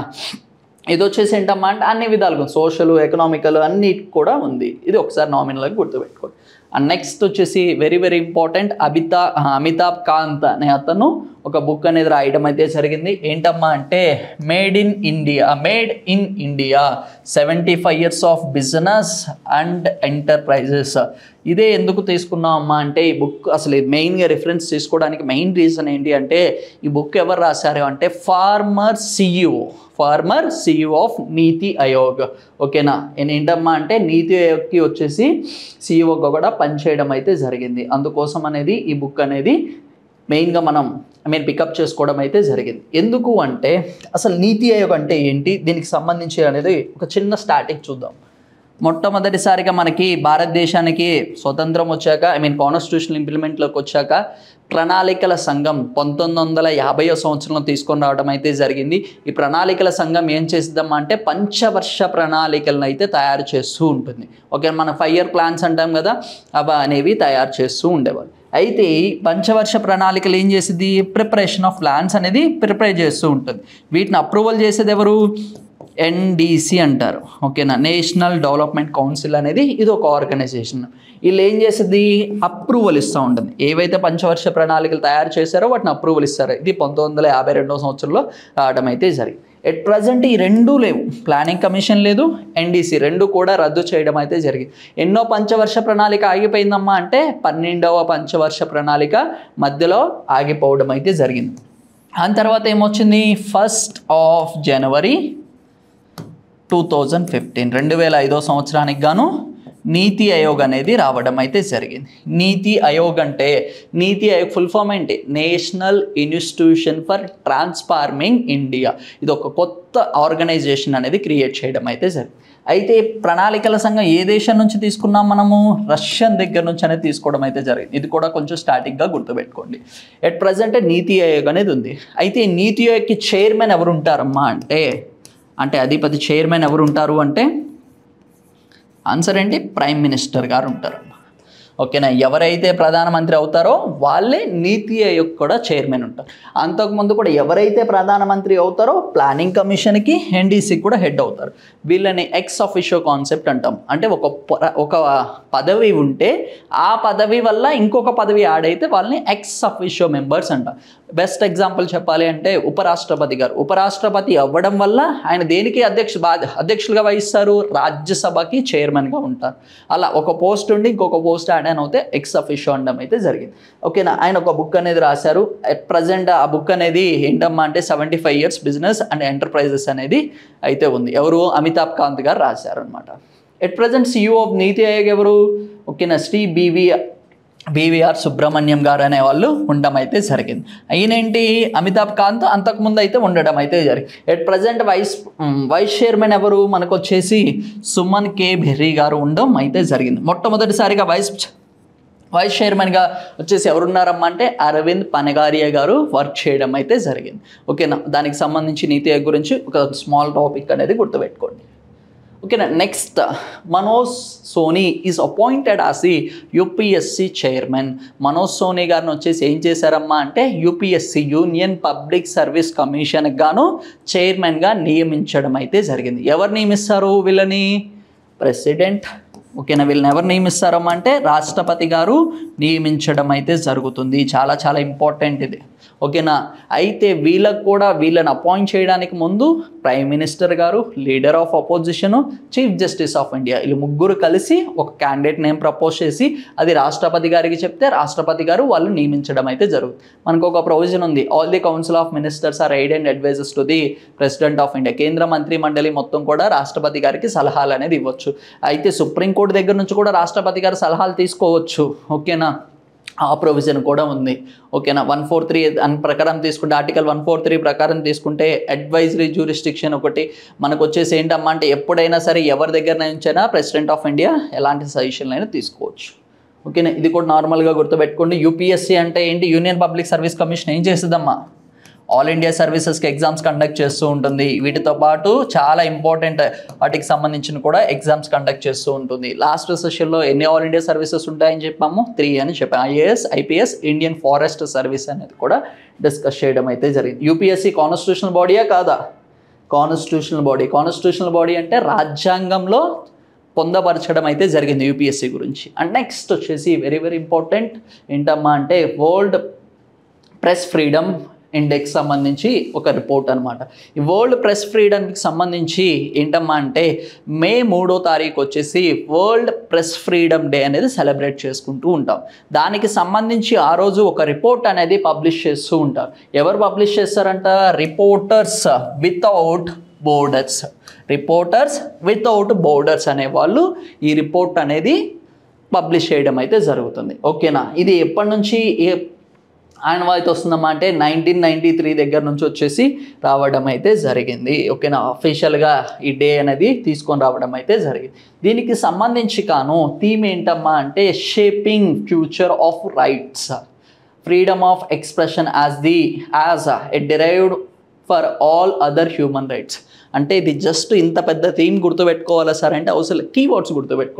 ఇది వచ్చేసి ఏంటమ్మా అంటే అన్ని విధాలుగా సోషల్ ఎకనామికల్ అన్ని కూడా ఉంది ఇది ఒకసారి నామినల్గా గుర్తుపెట్టుకోండి అండ్ నెక్స్ట్ వచ్చేసి వెరీ వెరీ ఇంపార్టెంట్ అమితా అమితాబ్ కాంత్ అనే అతను ఒక బుక్ అనేది రాయడం అయితే జరిగింది ఏంటమ్మా అంటే made in India made in India seventy five years of business and enterprises ఇదే ఎందుకు తీసుకున్నాం అమ్మా అంటే ఈ బుక్ అసలు మెయిన్గా రిఫరెన్స్ తీసుకోవడానికి మెయిన్ రీజన్ ఏంటి అంటే ఈ బుక్ ఎవరు రాశారు అంటే former CEO former CEO of NITI Aayog ఓకేనా నేను ఏంటమ్మా అంటే నీతి ఆయోగ్కి వచ్చేసి సిఇఓగా కూడా పనిచేయడం అయితే జరిగింది అందుకోసం అనేది ఈ బుక్ అనేది మెయిన్గా మనం ఐ మీన్ పికప్ చేసుకోవడం అయితే జరిగింది ఎందుకు అంటే అసలు నీతి ఆయోగ్ అంటే ఏంటి దీనికి సంబంధించి అనేది ఒక చిన్న స్టాటిక్ చూద్దాం మొట్టమొదటిసారిగా మనకి భారతదేశానికి స్వతంత్రం వచ్చాక ఐ మీన్ కాన్స్టిట్యూషన్ ఇంప్లిమెంట్లోకి వచ్చాక ప్రణాళికల సంఘం పంతొమ్మిది వందల యాభైవ సంవత్సరంలో తీసుకొని రావడం అయితే జరిగింది ఈ ప్రణాళికల సంఘం ఏం చేసిద్దామా అంటే పంచవర్ష ప్రణాళికలను అయితే తయారు చేస్తూ ఉంటుంది ఓకే మన ఫైవ్ ఇయర్ ప్లాన్స్ అంటాం కదా అవి అనేవి తయారు చేస్తూ ఉండేవాళ్ళు అయితే ఈ పంచవర్ష ప్రణాళికలు ఏం చేసింది ప్రిపరేషన్ ఆఫ్ ప్లాన్స్ అనేది ప్రిపేర్ చేస్తూ ఉంటుంది వీటిని అప్రూవల్ చేసేది ఎవరు ఎన్డిసి అంటారు ఓకేనా నేషనల్ డెవలప్మెంట్ కౌన్సిల్ అనేది ఇది ఒక ఆర్గనైజేషన్ వీళ్ళు ఏం చేస్తుంది అప్రూవల్ ఇస్తూ ఉంటుంది ఏవైతే పంచవర్ష ప్రణాళికలు తయారు చేశారో వాటిని అప్రూవల్ ఇస్తారు ఇది పంతొమ్మిది వందల యాభై రెండవ సంవత్సరంలో రావడం అయితే జరిగింది ఎట్ ప్రజెంట్ ఈ రెండు లేవు ప్లానింగ్ కమిషన్ లేదు ఎన్డీసీ రెండు కూడా రద్దు చేయడం అయితే జరిగింది ఎన్నో పంచవర్ష ప్రణాళిక ఆగిపోయిందమ్మా అంటే పన్నెండవ పంచవర్ష ప్రణాళిక మధ్యలో ఆగిపోవడం అయితే జరిగింది దాని తర్వాత ఏమొచ్చింది first of January two thousand fifteen రెండు వేల ఐదో సంవత్సరానికి గాను నీతి ఆయోగ్ అనేది రావడం అయితే జరిగింది నీతి ఆయోగ్ అంటే నీతి ఆయోగ్ ఫుల్ ఫామ్ ఏంటి national institution for transforming India ఇది ఒక కొత్త ఆర్గనైజేషన్ అనేది క్రియేట్ చేయడం అయితే జరిగింది అయితే ప్రణాళికల సంఘం ఏ దేశం నుంచి తీసుకున్నాం మనము రష్యన్ దగ్గర నుంచి అనేది తీసుకోవడం అయితే జరిగింది ఇది కూడా కొంచెం స్టాటిక్గా గుర్తుపెట్టుకోండి ఎట్ ప్రజెంట్ నీతి ఆయోగ్ అనేది ఉంది అయితే ఈ నీతి ఆయోగ్కి చైర్మన్ ఎవరు ఉంటారమ్మా అంటే అంటే అధిపతి చైర్మన్ ఎవరు ఉంటారు అంటే ఆన్సర్ ఏంటి ప్రైమ్ మినిస్టర్ గారు ఉంటారు ఓకేనా ఎవరైతే ప్రధానమంత్రి అవుతారో వాళ్ళే నీతి ఆయోగ్ కూడా చైర్మన్ ఉంటారు అంతకుముందు కూడా ఎవరైతే ప్రధానమంత్రి అవుతారో ప్లానింగ్ కమిషన్కి ఎన్డీసీకి కూడా హెడ్ అవుతారు వీళ్ళని ఎక్స్ ఆఫిషియో కాన్సెప్ట్ అంటాం అంటే ఒక ప- ఒక పదవి ఉంటే ఆ పదవి వల్ల ఇంకొక పదవి యాడ్ అయితే వాళ్ళని ఎక్స్ అఫిషియో మెంబర్స్ అంటాం బెస్ట్ ఎగ్జాంపుల్ చెప్పాలి అంటే ఉపరాష్ట్రపతి గారు ఉపరాష్ట్రపతి అవ్వడం వల్ల ఆయన దేనికి అధ్యక్ష బాధ అధ్యక్షులుగా వహిస్తారు రాజ్యసభకి చైర్మన్గా ఉంటారు అలా ఒక పోస్ట్ ఉండి ఇంకొక పోస్ట్ యాడ్ అయిన అవుతే ఎక్స్ అఫిషియో అనడం అయితే జరిగింది ఓకేనా ఆయన ఒక బుక్ అనేది రాశారు అట్ ప్రజెంట్ ఆ బుక్ అనేది ఏంటమ్మా అంటే seventy five years business and enterprises అనేది అయితే ఉంది ఎవరు అమితాబ్ కాంత్ గారు రాశారు అనమాట at present CEO of NITI Aayog ఎవరు ఓకేనా శ్రీ బీవీ బీవీఆర్ సుబ్రహ్మణ్యం గారు అనే వాళ్ళు ఉండడం అయితే జరిగింది అయినేంటి అమితాబ్ కాంత్ అంతకుముందు అయితే ఉండడం అయితే జరిగింది at present vice um, vice chairman ఎవరు మనకు వచ్చేసి సుమన్ కే బెర్రీ గారు ఉండడం అయితే జరిగింది మొట్టమొదటిసారిగా వైస్ వైస్ చైర్మన్గా వచ్చేసి ఎవరున్నారమ్మా అంటే అరవింద్ పనగారియా గారు వర్క్ చేయడం అయితే జరిగింది ఓకేనా దానికి సంబంధించి నీతి ఆయోగ్ గురించి ఒక స్మాల్ టాపిక్ అనేది గుర్తుపెట్టుకోండి ఓకేనా next Manoj Soni is appointed as the UPSC chairman Manoj Soni గారిని వచ్చేసి ఏం చేశారమ్మా అంటే యూపీఎస్సి యూనియన్ పబ్లిక్ సర్వీస్ కమిషన్కి గాను చైర్మన్గా నియమించడం అయితే జరిగింది ఎవరు నియమిస్తారు వీళ్ళని ప్రెసిడెంట్ ఓకేనా వీళ్ళని ఎవరు నియమిస్తారమ్మా అంటే రాష్ట్రపతి గారు నియమించడం అయితే జరుగుతుంది చాలా చాలా ఇంపార్టెంట్ ఇది ఓకేనా అయితే వీళ్ళకు కూడా వీళ్ళని అపాయింట్ చేయడానికి ముందు ప్రైమ్ మినిస్టర్ గారు leader of opposition chief justice of India వీళ్ళు ముగ్గురు కలిసి ఒక క్యాండిడేట్ నేమ్ ప్రపోజ్ చేసి అది రాష్ట్రపతి గారికి చెప్తే రాష్ట్రపతి గారు వాళ్ళు నియమించడం అయితే జరుగుతుంది మనకు ఒక ప్రొవిజన్ ఉంది all the council of ministers are aid and advisers to the president of India కేంద్ర మంత్రి మండలి మొత్తం కూడా రాష్ట్రపతి గారికి సలహాలు అనేది ఇవ్వచ్చు అయితే సుప్రీంకోర్టు దగ్గర నుంచి కూడా రాష్ట్రపతి గారు సలహాలు తీసుకోవచ్చు ఓకేనా ఆ ప్రొవిజన్ కూడా ఉంది ఓకేనా వన్ ఫోర్ త్రీ అని ప్రకారం తీసుకుంటే ఆర్టికల్ వన్ ఫోర్ త్రీ ప్రకారం తీసుకుంటే అడ్వైజరీ జ్యూరిస్టిక్షన్ ఒకటి మనకు వచ్చేసి ఏంటమ్మా అంటే ఎప్పుడైనా సరే ఎవరి దగ్గర నుంచైనా ప్రెసిడెంట్ ఆఫ్ ఇండియా ఎలాంటి సజెషన్లు అయినా తీసుకోవచ్చు ఓకేనా ఇది కూడా నార్మల్గా గుర్తుపెట్టుకోండి యూపీఎస్సీ అంటే ఏంటి యూనియన్ పబ్లిక్ సర్వీస్ కమిషన్ ఏం చేస్తుందమ్మా ఆల్ ఇండియా సర్వీసెస్కి ఎగ్జామ్స్ కండక్ట్ చేస్తూ ఉంటుంది వీటితో పాటు చాలా ఇంపార్టెంట్ వాటికి సంబంధించిన కూడా ఎగ్జామ్స్ కండక్ట్ చేస్తూ ఉంటుంది లాస్ట్ సెషన్లో ఎన్ని ఆల్ ఇండియా సర్వీసెస్ ఉంటాయని చెప్పాము త్రీ అని చెప్పాము IAS IPS Indian forest service అనేది కూడా డిస్కస్ చేయడం అయితే జరిగింది యూపీఎస్సీ కాన్స్టిట్యూషనల్ బాడీయా కాదా కాన్స్టిట్యూషనల్ బాడీ కాన్స్టిట్యూషనల్ బాడీ అంటే రాజ్యాంగంలో పొందపరచడం అయితే జరిగింది యూపీఎస్సీ గురించి అండ్ నెక్స్ట్ వచ్చేసి వెరీ వెరీ ఇంపార్టెంట్ ఏంటమ్మా అంటే వరల్డ్ ప్రెస్ ఫ్రీడమ్ ఇండెక్స్ సంబంధించి ఒక రిపోర్ట్ అనమాట ఈ వరల్డ్ ప్రెస్ ఫ్రీడమ్కి సంబంధించి ఏంటమ్మా అంటే మే మూడో తారీఖు వచ్చేసి వరల్డ్ ప్రెస్ ఫ్రీడమ్ డే అనేది సెలబ్రేట్ చేసుకుంటూ ఉంటాం దానికి సంబంధించి ఆ రోజు ఒక రిపోర్ట్ అనేది పబ్లిష్ చేస్తూ ఉంటారు ఎవరు పబ్లిష్ చేస్తారంట reporters without borders reporters without borders అనే వాళ్ళు ఈ రిపోర్ట్ అనేది పబ్లిష్ చేయడం అయితే జరుగుతుంది ఓకేనా ఇది ఎప్పటి నుంచి ఏ ఆనవాయితీ వస్తుందమ్మా అంటే నైన్టీన్ నైంటీ త్రీ దగ్గర నుంచి వచ్చేసి రావడం అయితే జరిగింది ఓకేనా అఫీషియల్గా ఈ డే అనేది తీసుకొని రావడం అయితే జరిగింది దీనికి సంబంధించి కాను థీమ్ ఏంటమ్మా అంటే shaping future of rights freedom of expression as the as a derived for all other human rights అంటే ఇది జస్ట్ ఇంత పెద్ద థీమ్ గుర్తుపెట్టుకోవాలా సార్ అంటే అవసరం కీవర్డ్స్ గుర్తుపెట్టుకోండి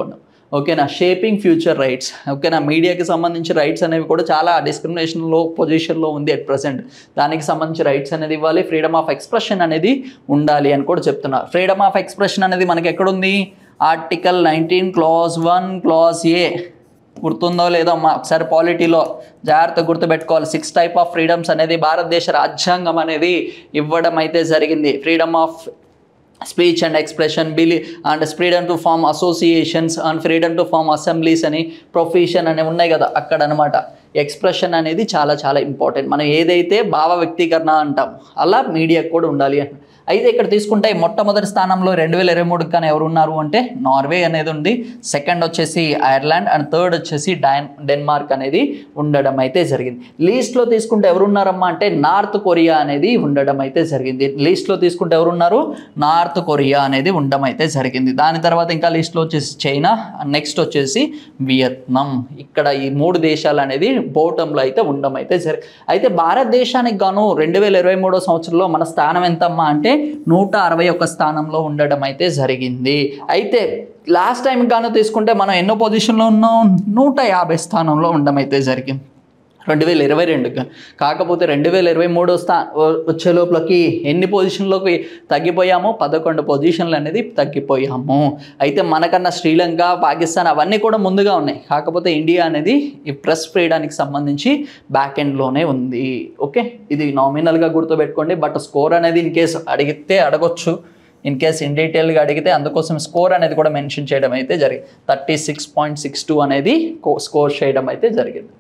ఓకేనా షేపింగ్ ఫ్యూచర్ రైట్స్ ఓకేనా మీడియాకి సంబంధించి రైట్స్ అనేవి కూడా చాలా డిస్క్రిమినేషన్లో పొజిషన్లో ఉంది అట్ ప్రజెంట్ దానికి సంబంధించి రైట్స్ అనేది ఇవ్వాలి ఫ్రీడమ్ ఆఫ్ ఎక్స్ప్రెషన్ అనేది ఉండాలి అని కూడా చెప్తున్నారు ఫ్రీడమ్ ఆఫ్ ఎక్స్ప్రెషన్ అనేది మనకి ఎక్కడుంది article nineteen clause one clause A గుర్తుందో లేదో మా ఒకసారి పాలిటీలో జాగ్రత్త గుర్తుపెట్టుకోవాలి సిక్స్ టైప్ ఆఫ్ ఫ్రీడమ్స్ అనేది భారతదేశ రాజ్యాంగం అనేది ఇవ్వడం అయితే జరిగింది freedom of speech and expression బిలి and freedom to form associations and freedom to form assemblies అని ప్రొఫెషన్ అని ఉన్నాయి కదా అక్కడ అనమాట ఎక్స్ప్రెషన్ అనేది చాలా చాలా ఇంపార్టెంట్ మనం ఏదైతే భావ వ్యక్తీకరణ అంటాం అలా మీడియాకు కూడా ఉండాలి అంట అయితే ఇక్కడ తీసుకుంటే మొట్టమొదటి స్థానంలో రెండు వేల ఇరవై మూడు కానీ ఎవరు ఉన్నారు అంటే నార్వే అనేది ఉంది సెకండ్ వచ్చేసి ఐర్లాండ్ అండ్ థర్డ్ వచ్చేసి డైన్ డెన్మార్క్ అనేది ఉండడం అయితే జరిగింది లీస్ట్లో తీసుకుంటే ఎవరు ఉన్నారమ్మా అంటే నార్త్ కొరియా అనేది ఉండడం అయితే జరిగింది లీస్ట్లో తీసుకుంటే ఎవరు ఉన్నారు నార్త్ కొరియా అనేది ఉండడం అయితే జరిగింది దాని తర్వాత ఇంకా లిస్ట్లో వచ్చేసి చైనా నెక్స్ట్ వచ్చేసి వియత్నాం ఇక్కడ ఈ మూడు దేశాలు అనేది బోటంలో అయితే ఉండడం అయితే జరిగింది అయితే భారతదేశానికి గాను రెండు వేల ఇరవై మూడో సంవత్సరంలో మన స్థానం ఎంతమ్మా అంటే నూట అరవై ఒక్క స్థానంలో ఉండడం అయితే జరిగింది అయితే లాస్ట్ టైం గాను తీసుకుంటే మనం ఎన్నో పొజిషన్లో ఉన్నాం నూట యాభై స్థానంలో ఉండడం అయితే జరిగింది రెండు వేల ఇరవై రెండు కాకపోతే రెండు వేల ఇరవై మూడో స్థా వచ్చే లోపలకి ఎన్ని పొజిషన్లోకి తగ్గిపోయాము పదకొండు పొజిషన్లు అనేది తగ్గిపోయాము అయితే మనకన్నా శ్రీలంక పాకిస్తాన్ అవన్నీ కూడా ముందుగా ఉన్నాయి కాకపోతే ఇండియా అనేది ఈ ప్రెస్ ఫ్రీడానికి సంబంధించి బ్యాక్ ఎండ్లోనే ఉంది ఓకే ఇది నామినల్గా గుర్తుపెట్టుకోండి బట్ స్కోర్ అనేది ఇన్ కేసు అడిగితే అడగొచ్చు ఇన్ కేస్ ఇన్ డీటెయిల్గా అడిగితే అందుకోసం స్కోర్ అనేది కూడా మెన్షన్ చేయడం అయితే జరిగింది thirty six point six two అనేది స్కోర్ చేయడం అయితే జరిగింది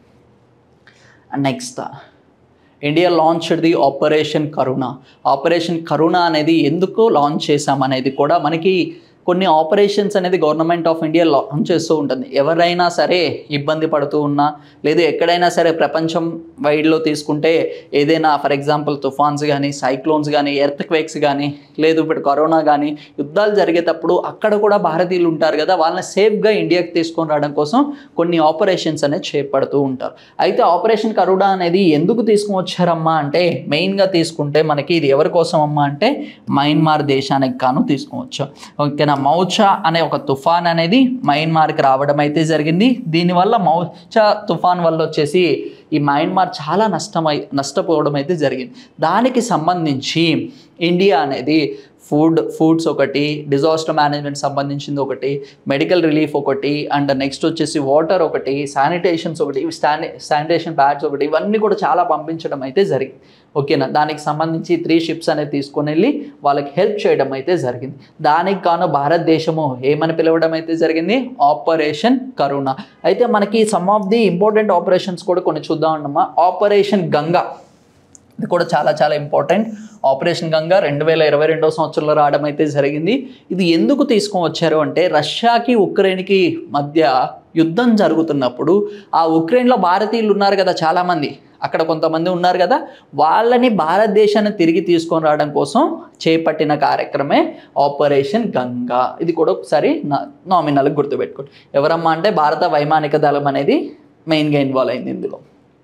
next India launched the operation Karuna operation Karuna అనేది ఎందుకు లాంచ్ చేశామనేది కూడా మనకి కొన్ని ఆపరేషన్స్ అనేది గవర్నమెంట్ ఆఫ్ ఇండియా లాంచ్ చేస్తూ ఉంటుంది ఎవరైనా సరే ఇబ్బంది పడుతూ ఉన్నా లేదా ఎక్కడైనా సరే ప్రపంచం వైడ్లో తీసుకుంటే ఏదైనా ఫర్ ఎగ్జాంపుల్ తుఫాన్స్ కానీ సైక్లోన్స్ కానీ ఎర్త్ క్వేక్స్ కానీ లేదు ఇప్పుడు కరోనా కానీ యుద్ధాలు జరిగేటప్పుడు అక్కడ కూడా భారతీయులు ఉంటారు కదా వాళ్ళని సేఫ్గా ఇండియాకి తీసుకొని రావడం కోసం కొన్ని ఆపరేషన్స్ అనేది చేపడుతూ ఉంటారు అయితే ఆపరేషన్ కరుణ అనేది ఎందుకు తీసుకుని వచ్చారమ్మా అంటే మెయిన్గా తీసుకుంటే మనకి ఇది ఎవరి కోసం అమ్మా అంటే మయన్మార్ దేశానికి గాను తీసుకుని వచ్చాం ఓకేనా మౌచా అనే ఒక తుఫాన్ అనేది మయన్మార్కి రావడం అయితే జరిగింది దీనివల్ల మౌచా తుఫాన్ వల్ల వచ్చేసి ఈ మయన్మార్ చాలా నష్టమై నష్టపోవడం అయితే జరిగింది దానికి సంబంధించి ఇండియా అనేది ఫుడ్ ఫుడ్స్ ఒకటి డిజాస్టర్ మేనేజ్మెంట్ సంబంధించింది ఒకటి మెడికల్ రిలీఫ్ ఒకటి అండ్ నెక్స్ట్ వచ్చేసి వాటర్ ఒకటి శానిటేషన్స్ ఒకటి శాని శానిటేషన్ ప్యాడ్స్ ఒకటి ఇవన్నీ కూడా చాలా పంపించడం అయితే జరిగింది ఓకేనా దానికి సంబంధించి త్రీ షిప్స్ అనేది తీసుకొని వెళ్ళి వాళ్ళకి హెల్ప్ చేయడం అయితే జరిగింది దానికి గాను భారతదేశము ఏమని పిలవడం అయితే జరిగింది ఆపరేషన్ కరుణ అయితే మనకి some of the important operations కూడా కొన్ని చూద్దాం అన్నమా ఆపరేషన్ గంగా ఇది కూడా చాలా చాలా ఇంపార్టెంట్ ఆపరేషన్ గంగా రెండు వేల ఇరవై రెండో సంవత్సరంలో రావడం అయితే జరిగింది ఇది ఎందుకు తీసుకొని వచ్చారు అంటే రష్యాకి ఉక్రెయిన్కి మధ్య యుద్ధం జరుగుతున్నప్పుడు ఆ ఉక్రెయిన్లో భారతీయులు ఉన్నారు కదా చాలామంది అక్కడ కొంతమంది ఉన్నారు కదా వాళ్ళని భారతదేశాన్ని తిరిగి తీసుకొని రావడం కోసం చేపట్టిన కార్యక్రమే ఆపరేషన్ గంగా ఇది కూడా ఒకసారి నామినల్గా గుర్తుపెట్టుకోండి ఎవరమ్మా అంటే భారత వైమానిక దళం అనేది మెయిన్గా ఇన్వాల్వ్ అయింది ఇందులో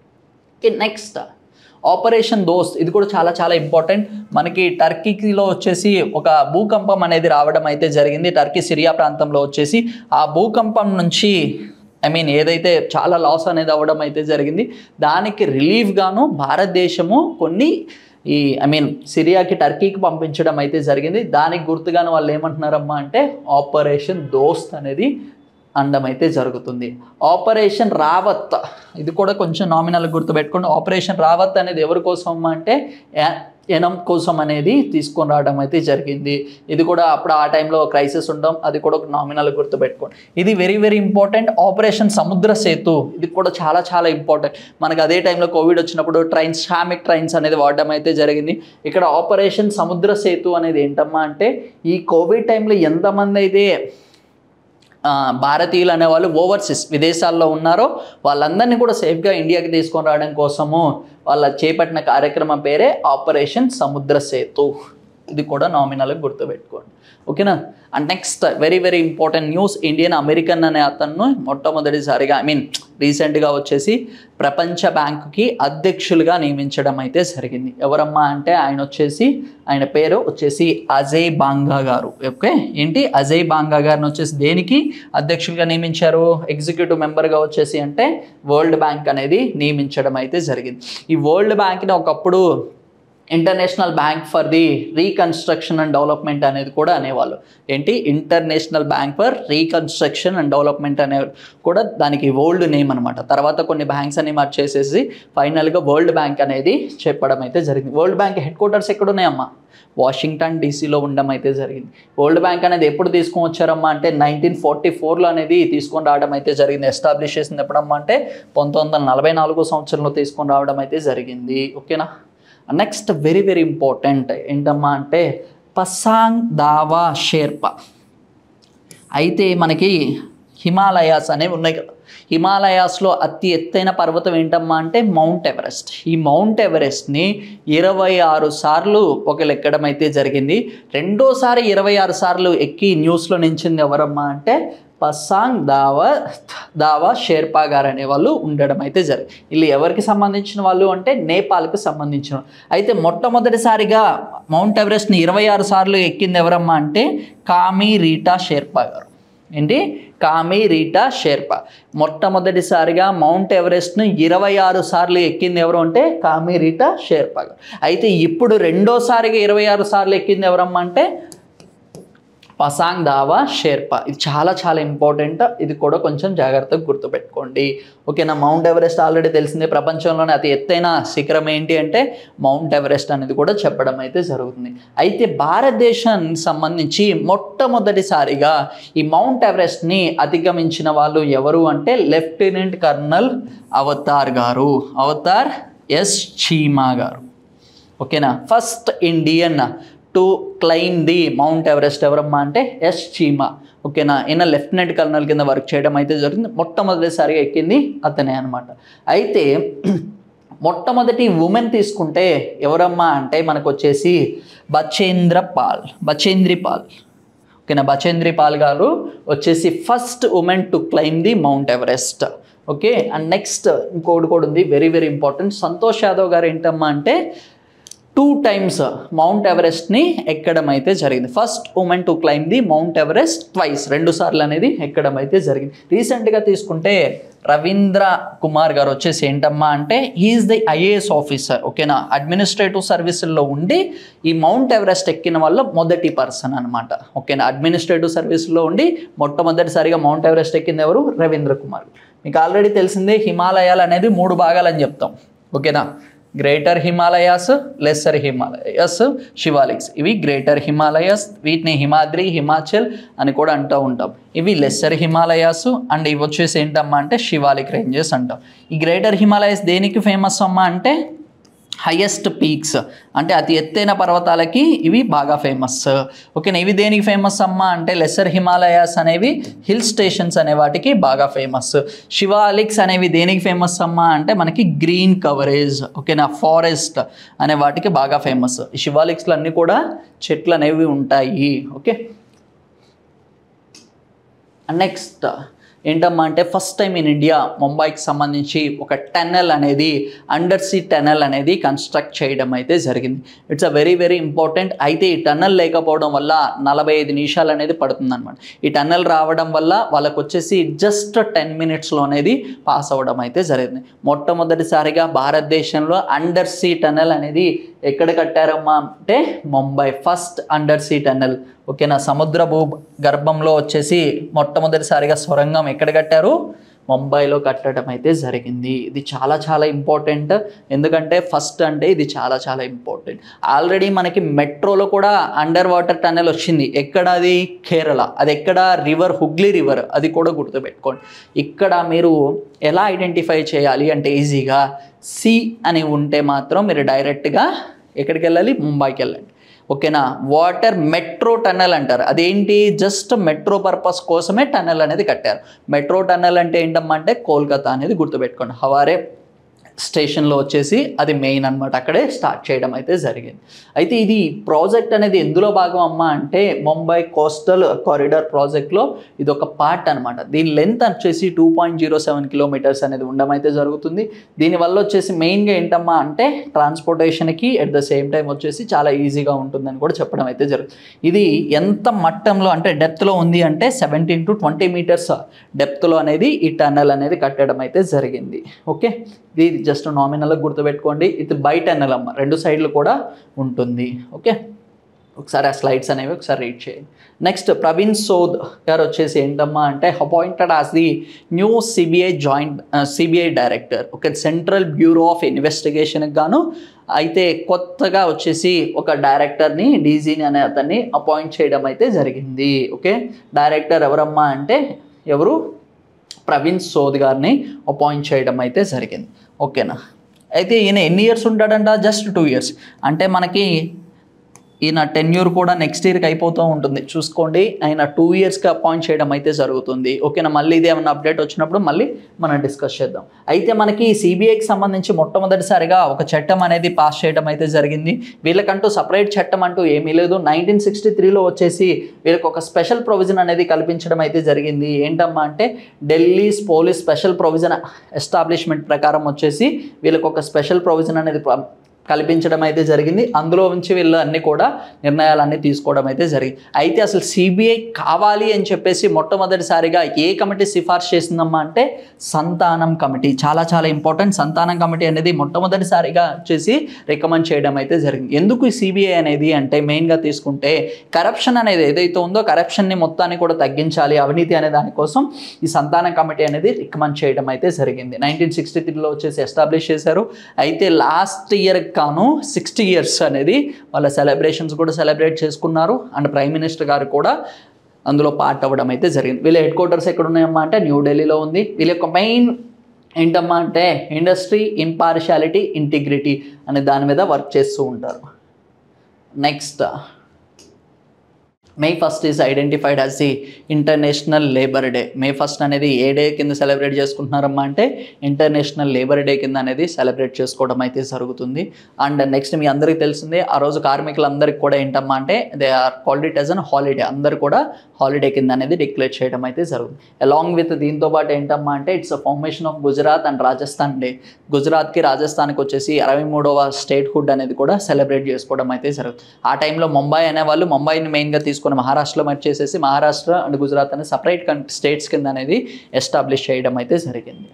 నెక్స్ట్ ఆపరేషన్ దోస్త్ ఇది కూడా చాలా చాలా ఇంపార్టెంట్ మనకి టర్కీలో వచ్చేసి ఒక భూకంపం అనేది రావడం అయితే జరిగింది టర్కీ సిరియా ప్రాంతంలో వచ్చేసి ఆ భూకంపం నుంచి ఐ మీన్ ఏదైతే చాలా లాస్ అనేది అవ్వడం అయితే జరిగింది దానికి రిలీఫ్ గాను భారతదేశము కొన్ని ఈ ఐ మీన్ సిరియాకి టర్కీకి పంపించడం అయితే జరిగింది దానికి గుర్తుగాను వాళ్ళు ఏమంటున్నారమ్మా అంటే ఆపరేషన్ దోస్త్ అనేది అండం అయితే జరుగుతుంది ఆపరేషన్ రావత్ ఇది కూడా కొంచెం నామినల్ గుర్తుపెట్టుకోండి ఆపరేషన్ రావత్ అనేది ఎవరి కోసం అంటే ఎనం కోసం అనేది తీసుకొని రావడం అయితే జరిగింది ఇది కూడా అప్పుడు ఆ టైంలో క్రైసిస్ ఉండడం అది కూడా ఒక నామినల్ గుర్తుపెట్టుకోండి ఇది వెరీ వెరీ ఇంపార్టెంట్ ఆపరేషన్ సముద్ర సేతు ఇది కూడా చాలా చాలా ఇంపార్టెంట్ మనకు అదే టైంలో కోవిడ్ వచ్చినప్పుడు ట్రైన్స్ శ్రామిక్ ట్రైన్స్ అనేది వాడడం అయితే జరిగింది ఇక్కడ ఆపరేషన్ సముద్ర సేతు అనేది ఏంటమ్మా అంటే ఈ కోవిడ్ టైంలో ఎంతమంది అయితే భారతీయులు అనేవాళ్ళు ఓవర్సీస్ విదేశాల్లో ఉన్నారో వాళ్ళందరినీ కూడా సేఫ్గా ఇండియాకి తీసుకొని రావడం కోసము వాళ్ళ చేపట్టిన కార్యక్రమం పేరే ఆపరేషన్ సముద్ర సేతు ఇది కూడా నామినల్గా గుర్తుపెట్టుకోండి ఓకేనా and next very very important news Indian American అనే అతను మొట్టమొదటిసారిగా ఐ మీన్ రీసెంట్గా వచ్చేసి ప్రపంచ బ్యాంకుకి అధ్యక్షులుగా నియమించడం అయితే జరిగింది ఎవరమ్మా అంటే ఆయన వచ్చేసి ఆయన పేరు వచ్చేసి అజయ్ బాంగా గారు ఓకే ఏంటి అజయ్ బాంగా గారిని వచ్చేసి దేనికి అధ్యక్షులుగా నియమించారు ఎగ్జిక్యూటివ్ మెంబర్గా వచ్చేసి అంటే వరల్డ్ బ్యాంక్ అనేది నియమించడం అయితే జరిగింది ఈ వరల్డ్ బ్యాంక్ని ఒకప్పుడు international bank for the reconstruction and development అనేది కూడా అనేవాళ్ళు ఏంటి international bank for reconstruction and development అనే కూడా దానికి వరల్డ్ నేమ్ అనమాట తర్వాత కొన్ని బ్యాంక్స్ అని మార్చేసేసి ఫైనల్గా వరల్డ్ బ్యాంక్ అనేది చెప్పడం అయితే జరిగింది వరల్డ్ బ్యాంక్ హెడ్ క్వార్టర్స్ ఎక్కడ ఉన్నాయమ్మా వాషింగ్టన్ డీసీలో ఉండడం అయితే జరిగింది వరల్డ్ బ్యాంక్ అనేది ఎప్పుడు తీసుకొని వచ్చారమ్మా అంటే నైన్టీన్ ఫార్టీ ఫోర్లో అనేది తీసుకొని రావడం అయితే జరిగింది ఎస్టాబ్లిష్ చేసింది ఎప్పుడమ్మా అంటే పంతొమ్మిది వందల నలభై నాలుగో సంవత్సరంలో తీసుకొని రావడం అయితే జరిగింది ఓకేనా నెక్స్ట్ వెరీ వెరీ ఇంపార్టెంట్ ఏంటమ్మా అంటే పసాంగ్ దావా షేర్పా అయితే మనకి హిమాలయాస్ అనేవి ఉన్నాయి కదా హిమాలయాస్లో అతి ఎత్తైన పర్వతం ఏంటమ్మా అంటే మౌంట్ ఎవరెస్ట్ ఈ మౌంట్ ఎవరెస్ట్ని ఇరవై ఆరు సార్లు ఒకరు ఎక్కడం అయితే జరిగింది రెండోసారి ఇరవై ఆరు సార్లు ఎక్కి న్యూస్లో నించింది ఎవరమ్మా అంటే పసాంగ్ దావా దావా షేర్పా గారు అనే వాళ్ళు ఉండడం అయితే జరిగింది వీళ్ళు ఎవరికి సంబంధించిన వాళ్ళు అంటే నేపాల్కి సంబంధించిన అయితే మొట్టమొదటిసారిగా మౌంట్ ఎవరెస్ట్ని ఇరవై ఆరు సార్లు ఎక్కింది ఎవరమ్మా అంటే కామి రీటా షేర్పా గారు ఏంటి కామి రీటా షేర్పా మొట్టమొదటిసారిగా మౌంట్ ఎవరెస్ట్ను ఇరవై ఆరు సార్లు ఎక్కింది ఎవరు అంటే కామి రీటా షేర్పా గారు అయితే ఇప్పుడు రెండోసారిగా ఇరవై ఆరు సార్లు ఎక్కింది ఎవరమ్మా అంటే పసాంగ్ దావా షేర్పా ఇది చాలా చాలా ఇంపార్టెంట్ ఇది కూడా కొంచెం జాగ్రత్తగా గుర్తుపెట్టుకోండి ఓకేనా మౌంట్ ఎవరెస్ట్ ఆల్రెడీ తెలిసిందే ప్రపంచంలోనే అతి ఎత్తైన శిఖరం ఏంటి అంటే మౌంట్ ఎవరెస్ట్ అనేది కూడా చెప్పడం అయితే జరుగుతుంది అయితే భారతదేశానికి సంబంధించి మొట్టమొదటిసారిగా ఈ మౌంట్ ఎవరెస్ట్ని అధిగమించిన వాళ్ళు ఎవరు అంటే లెఫ్టినెంట్ కర్నల్ అవతార్ గారు అవతార్ ఎస్ చీమా గారు ఓకేనా first Indian to climb the mount Everest ఎవరమ్మా అంటే ఎస్ చీమా ఓకేనా ఈయన లెఫ్టినెంట్ కర్నల్ కింద వర్క్ చేయడం అయితే జరిగింది మొట్టమొదటిసారిగా ఎక్కింది అతనే అనమాట అయితే మొట్టమొదటి ఉమెన్ తీసుకుంటే ఎవరమ్మా అంటే మనకు వచ్చేసి బచేంద్ర పాల్ బచేంద్రి పాల్ ఓకేనా బచేంద్రి పాల్ గారు వచ్చేసి first women to climb the mount Everest okay and next ఇంకోటి కూడా ఉంది very very important Santosh Yadav గారు ఏంటమ్మా అంటే టూ టైమ్స్ మౌంట్ ఎవరెస్ట్ని ఎక్కడం అయితే జరిగింది first women to climb the mount Everest twice రెండు సార్లు అనేది ఎక్కడం అయితే జరిగింది రీసెంట్గా తీసుకుంటే రవీంద్ర కుమార్ గారు వచ్చేసి ఏంటమ్మా అంటే హీఈస్ ది ఐఏఎస్ ఆఫీసర్ ఓకేనా అడ్మినిస్ట్రేటివ్ సర్వీసుల్లో ఉండి ఈ మౌంట్ ఎవరెస్ట్ ఎక్కిన వల్ల మొదటి పర్సన్ అనమాట ఓకేనా అడ్మినిస్ట్రేటివ్ సర్వీస్లో ఉండి మొట్టమొదటిసారిగా మౌంట్ ఎవరెస్ట్ ఎక్కింది ఎవరు రవీంద్ర కుమార్ మీకు ఆల్రెడీ తెలిసిందే హిమాలయాలు అనేది మూడు భాగాలని చెప్తాం ఓకేనా గ్రేటర్ హిమాలయాస్ లెస్సర్ హిమాలయాస్ శివాలిక్స్ ఇవి గ్రేటర్ హిమాలయాస్ వీటిని హిమాద్రి హిమాచల్ అని కూడా అంటూ ఉంటాం ఇవి లెస్సర్ హిమాలయాస్ అండ్ ఇవి వచ్చేసి ఏంటమ్మా అంటే శివాలిక్ రేంజెస్ అంటాం ఈ గ్రేటర్ హిమాలయాస్ దేనికి ఫేమస్ అమ్మా అంటే హయ్యెస్ట్ పీక్స్ అంటే అతి ఎత్తైన పర్వతాలకి ఇవి బాగా ఫేమస్ ఓకేనా ఇవి దేనికి ఫేమస్ అమ్మా అంటే లెసర్ హిమాలయాస్ అనేవి హిల్ స్టేషన్స్ అనే వాటికి బాగా ఫేమస్ శివాలిక్స్ అనేవి దేనికి ఫేమస్ అమ్మా అంటే మనకి గ్రీన్ కవరేజ్ ఓకేనా ఫారెస్ట్ అనే వాటికి బాగా ఫేమస్ ఈ శివాలిక్స్లో అన్నీ కూడా చెట్లు అనేవి ఉంటాయి ఓకే నెక్స్ట్ ఏంటమ్మా అంటే ఫస్ట్ టైం ఇన్ ఇండియా ముంబైకి సంబంధించి ఒక టన్నెల్ అనేది అండర్ సీ టన్నెల్ అనేది కన్స్ట్రక్ట్ చేయడం అయితే జరిగింది it's a very very important అయితే ఈ టన్నెల్ లేకపోవడం వల్ల నలభై ఐదు నిమిషాలు అనేది పడుతుంది అనమాట ఈ టన్నెల్ రావడం వల్ల వాళ్ళకు వచ్చేసి జస్ట్ టెన్ మినిట్స్లో అనేది పాస్ అవ్వడం అయితే జరిగింది మొట్టమొదటిసారిగా భారతదేశంలో అండర్ సీ టన్నెల్ అనేది ఎక్కడ కట్టారమ్మా అంటే Mumbai first under sea tunnel ఓకేనా సముద్ర భూ గర్భంలో వచ్చేసి మొట్టమొదటిసారిగా సొరంగం ఎక్కడ కట్టారు ముంబైలో కట్టడం అయితే జరిగింది ఇది చాలా చాలా ఇంపార్టెంట్ ఎందుకంటే ఫస్ట్ అంటే ఇది చాలా చాలా ఇంపార్టెంట్ ఆల్రెడీ మనకి మెట్రోలో కూడా అండర్ వాటర్ టన్నెల్ వచ్చింది ఎక్కడ అది కేరళ అది ఎక్కడ రివర్ హుగ్లీ రివర్ అది కూడా గుర్తుపెట్టుకోండి ఇక్కడ మీరు ఎలా ఐడెంటిఫై చేయాలి అంటే ఈజీగా సి అని ఉంటే మాత్రం మీరు డైరెక్ట్గా ఎక్కడికి వెళ్ళాలి ముంబైకి వెళ్ళండి ఓకేనా వాటర్ మెట్రో టన్నెల్ అంటారు అదేంటి జస్ట్ మెట్రో పర్పస్ కోసమే టన్నెల్ అనేది కట్టారు మెట్రో టన్నెల్ అంటే ఏంటమ్మా అంటే కోల్కతా అనేది గుర్తుపెట్టుకోండి హవారే స్టేషన్లో వచ్చేసి అది మెయిన్ అనమాట అక్కడే స్టార్ట్ చేయడం అయితే జరిగింది అయితే ఇది ప్రాజెక్ట్ అనేది ఎందులో భాగం అమ్మా అంటే ముంబై కోస్టల్ కారిడార్ ప్రాజెక్ట్లో ఇది ఒక పార్ట్ అనమాట దీని లెంత్ వచ్చేసి two point zero seven kilometres అనేది ఉండడం అయితే జరుగుతుంది దీనివల్ల వచ్చేసి మెయిన్గా ఏంటమ్మా అంటే ట్రాన్స్పోర్టేషన్కి ఎట్ ద సేమ్ టైం వచ్చేసి చాలా ఈజీగా ఉంటుందని కూడా చెప్పడం అయితే జరుగుతుంది ఇది ఎంత మట్టంలో అంటే డెప్త్లో ఉంది అంటే సెవెంటీన్ టు ట్వంటీ మీటర్స్ డెప్త్లో అనేది ఈ టన్నెల్ అనేది కట్టడం అయితే జరిగింది ఓకే ఇది జస్ట్ నామినల్గా గుర్తుపెట్టుకోండి ఇది బై టన్నెల్ అమ్మ రెండు సైడ్లు కూడా ఉంటుంది ఓకే ఒకసారి ఆ స్లైడ్స్ అనేవి ఒకసారి రీడ్ చేయండి నెక్స్ట్ ప్రవీణ్ సోద్ గారు వచ్చేసి ఏంటమ్మా అంటే appointed as the new CBI joint CBI director ఒక సెంట్రల్ బ్యూరో ఆఫ్ ఇన్వెస్టిగేషన్కి గాను అయితే కొత్తగా వచ్చేసి ఒక డైరెక్టర్ని డీజీని అనే అతన్ని అపాయింట్ చేయడం అయితే జరిగింది ఓకే డైరెక్టర్ ఎవరమ్మా అంటే ఎవరు ప్రవీణ్ సోద్ గారిని అపాయింట్ చేయడం అయితే జరిగింది ఓకేనా అయితే ఈయన ఎన్ని ఇయర్స్ ఉంటాడంట జస్ట్ టూ ఇయర్స్ అంటే మనకి ఈయన టెన్యూర్ కూడా నెక్స్ట్ ఇయర్కి అయిపోతూ ఉంటుంది చూసుకోండి ఆయన టూ ఇయర్స్కి అపాయింట్ చేయడం అయితే జరుగుతుంది ఓకేనా మళ్ళీ ఇది ఏమైనా అప్డేట్ వచ్చినప్పుడు మళ్ళీ మనం డిస్కస్ చేద్దాం అయితే మనకి సిబిఐకి సంబంధించి మొట్టమొదటిసారిగా ఒక చట్టం అనేది పాస్ చేయడం అయితే జరిగింది వీళ్ళకంటూ సపరేట్ చట్టం అంటూ ఏమీ లేదు నైన్టీన్ సిక్స్టీ త్రీలో వచ్చేసి వీళ్ళకి ఒక స్పెషల్ ప్రొవిజన్ అనేది కల్పించడం అయితే జరిగింది ఏంటమ్మా అంటే Delhi's police special provision establishment ప్రకారం వచ్చేసి వీళ్ళకి ఒక స్పెషల్ ప్రొవిజన్ అనేది ప్ర- కల్పించడం అయితే జరిగింది అందులో నుంచి వీళ్ళు అన్ని కూడా నిర్ణయాలన్నీ తీసుకోవడం అయితే జరిగింది అయితే అసలు సిబిఐ కావాలి అని చెప్పేసి మొట్టమొదటిసారిగా ఏ కమిటీ సిఫార్సు చేసిందమ్మా అంటే సంతానం కమిటీ చాలా చాలా ఇంపార్టెంట్ సంతానం కమిటీ అనేది మొట్టమొదటిసారిగా వచ్చేసి రికమెండ్ చేయడం అయితే జరిగింది ఎందుకు ఈ సిబిఐ అనేది అంటే మెయిన్గా తీసుకుంటే కరప్షన్ అనేది ఏదైతే ఉందో కరప్షన్ని మొత్తాన్ని కూడా తగ్గించాలి అవినీతి అనే దానికోసం ఈ సంతానం కమిటీ అనేది రికమెండ్ చేయడం అయితే జరిగింది నైన్టీన్ సిక్స్టీ త్రీలో వచ్చేసి ఎస్టాబ్లిష్ చేశారు అయితే లాస్ట్ ఇయర్ కాను సిక్స్టీ ఇయర్స్ అనేది వాళ్ళ సెలబ్రేషన్స్ కూడా సెలబ్రేట్ చేసుకున్నారు అండ్ ప్రైమ్ మినిస్టర్ గారు కూడా అందులో పార్ట్ అవ్వడం అయితే జరిగింది వీళ్ళ హెడ్ క్వార్టర్స్ ఎక్కడ ఉన్నాయమ్మా అంటే న్యూఢిల్లీలో ఉంది వీళ్ళ యొక్క మెయిన్ ఏంటమ్మా అంటే ఇండస్ట్రీ ఇంపార్షియాలిటీ ఇంటిగ్రిటీ అనే దాని మీద వర్క్ చేస్తూ ఉంటారు next May first is identified as the international labour day May first అనేది ఏ డే కింద సెలబ్రేట్ చేసుకుంటున్నారమ్మా అంటే ఇంటర్నేషనల్ లేబర్ డే కింద అనేది సెలబ్రేట్ చేసుకోవడం అయితే జరుగుతుంది అండ్ నెక్స్ట్ మీ అందరికీ తెలిసిందే ఆ రోజు కార్మికులందరికీ కూడా ఏంటమ్మా అంటే they are called it as an holiday అందరు కూడా హాలిడే కింద అనేది డిక్లేర్ చేయడం అయితే జరుగుతుంది అలాంగ్ విత్ దీంతో పాటు ఏంటమ్మా అంటే it's a formation of Gujarat and Rajasthan day గుజరాత్కి రాజస్థాన్కి వచ్చేసి అరవై మూడవ స్టేట్ హుడ్ అనేది కూడా సెలబ్రేట్ చేసుకోవడం అయితే జరుగుతుంది ఆ టైంలో ముంబై అనేవాళ్ళు ముంబైని మెయిన్గా తీసుకుని మహారాష్ట్రలో మర్చి చేసేసి మహారాష్ట్ర అండ్ గుజరాత్ అనే సపరేట్ కన్ స్టేట్స్ కింద అనేది ఎస్టాబ్లిష్ చేయడం అయితే జరిగింది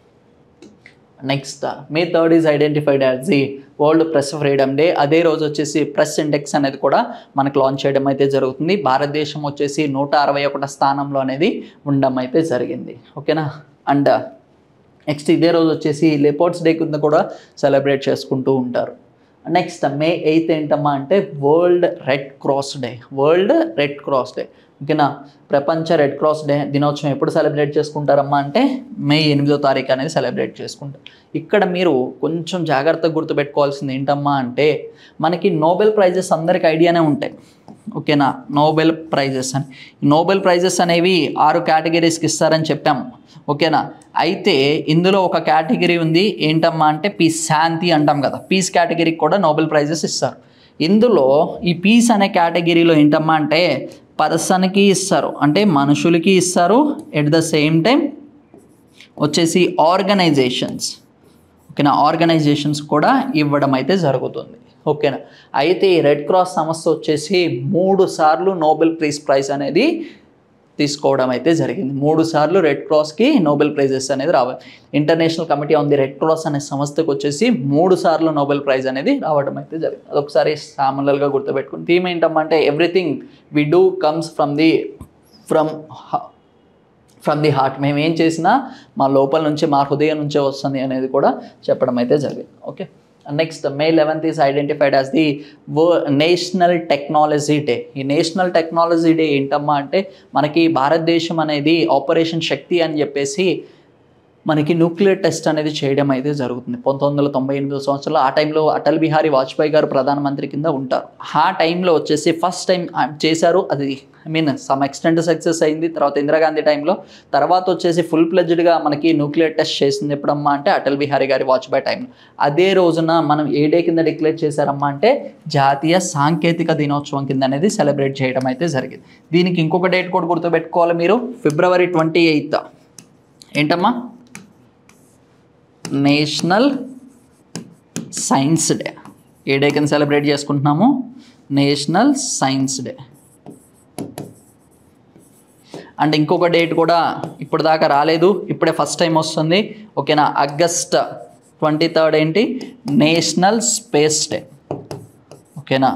next May third is identified as the world press freedom day అదే రోజు వచ్చేసి ప్రెస్ ఇండెక్స్ అనేది కూడా మనకు లాంచ్ చేయడం అయితే జరుగుతుంది భారతదేశం వచ్చేసి నూట అరవై ఒకట స్థానంలో అనేది ఉండడం అయితే జరిగింది ఓకేనా అండ్ నెక్స్ట్ ఇదే రోజు వచ్చేసి లెపోర్ట్స్ డే కింద కూడా సెలబ్రేట్ చేసుకుంటూ ఉంటారు నెక్స్ట్ మే ఎయిత్ ఏంటమ్మా అంటే world red cross day world red cross day ఓకేనా ప్రపంచ రెడ్ క్రాస్ డే దినోత్సవం ఎప్పుడు సెలబ్రేట్ చేసుకుంటారమ్మా అంటే మే ఎనిమిదో తారీఖు అనేది సెలబ్రేట్ చేసుకుంటారు ఇక్కడ మీరు కొంచెం జాగ్రత్తగా గుర్తుపెట్టుకోవాల్సింది ఏంటమ్మా అంటే మనకి నోబెల్ ప్రైజెస్ అందరికి ఐడియానే ఉంటాయి ఓకేనా నోబెల్ ప్రైజెస్ అని నోబెల్ ప్రైజెస్ అనేవి ఆరు కేటగిరీస్కి ఇస్తారని చెప్పాము ఓకేనా అయితే ఇందులో ఒక కేటగిరీ ఉంది ఏంటమ్మా అంటే పీస్ శాంతి అంటాం కదా పీస్ కేటగిరీకి కూడా నోబెల్ ప్రైజెస్ ఇస్తారు ఇందులో ఈ పీస్ అనే కేటగిరీలో ఏంటమ్మా అంటే పర్సన్కి ఇస్తారు అంటే మనుషులకి ఇస్తారు ఎట్ ద సేమ్ టైం వచ్చేసి ఆర్గనైజేషన్స్ ఓకేనా ఆర్గనైజేషన్స్ కూడా ఇవ్వడం అయితే జరుగుతుంది ఓకేనా అయితే ఈ రెడ్ క్రాస్ సంస్థ వచ్చేసి మూడు సార్లు నోబెల్ ప్రైజ్ ప్రైజ్ అనేది తీసుకోవడం అయితే జరిగింది మూడు సార్లు రెడ్ క్రాస్కి నోబెల్ ప్రైజెస్ అనేది రావాలి international committee on the red cross అనే సంస్థకు వచ్చేసి మూడు సార్లు నోబెల్ ప్రైజ్ అనేది రావడం అయితే జరిగింది అదొకసారి సామాన్యులుగా గుర్తుపెట్టుకుని థీమ్ ఏంటంటే everything we do comes from the from from the heart మేము ఏం చేసినా మా లోపల నుంచి మా హృదయం నుంచే వస్తుంది అనేది కూడా చెప్పడం అయితే జరిగింది okay next May eleventh is identified as the వర్ నేషనల్ టెక్నాలజీ డే ఈ నేషనల్ టెక్నాలజీ డే ఏంటమ్మా అంటే మనకి భారతదేశం అనేది ఆపరేషన్ శక్తి అని చెప్పేసి మనకి న్యూక్లియర్ టెస్ట్ అనేది చేయడం అయితే జరుగుతుంది పంతొమ్మిది వందల తొంభై ఎనిమిదో సంవత్సరంలో ఆ టైంలో అటల్ బిహారీ వాజ్పేయి గారు ప్రధానమంత్రి కింద ఉంటారు ఆ టైంలో వచ్చేసి ఫస్ట్ టైం చేశారు అది I mean some extent success అయింది తర్వాత ఇందిరాగాంధీ టైంలో తర్వాత వచ్చేసి ఫుల్ ప్లెజ్డ్గా మనకి న్యూక్లియర్ టెస్ట్ చేసింది ఎప్పుడమ్మా అంటే అటల్ బిహారీ గారి వాజ్పేయి టైంలో అదే రోజున మనం ఏ డే కింద డిక్లేర్ చేశారమ్మా అంటే జాతీయ సాంకేతిక దినోత్సవం కింద అనేది సెలబ్రేట్ చేయడం అయితే జరిగింది దీనికి ఇంకొక డేట్ కూడా గుర్తుపెట్టుకోవాలి మీరు ఫిబ్రవరి ట్వంటీ ఎయిత్ ఏంటమ్మా నేషనల్ సైన్స్ డే ఏ డే కింద సెలబ్రేట్ చేసుకుంటున్నాము నేషనల్ సైన్స్ డే అండ్ ఇంకొక డేట్ కూడా ఇప్పుడు దాకా రాలేదు ఇప్పుడే ఫస్ట్ టైం వస్తుంది ఓకేనా ఆగస్ట్ ట్వంటీ థర్డ్ ఏంటి నేషనల్ స్పేస్ డే ఓకేనా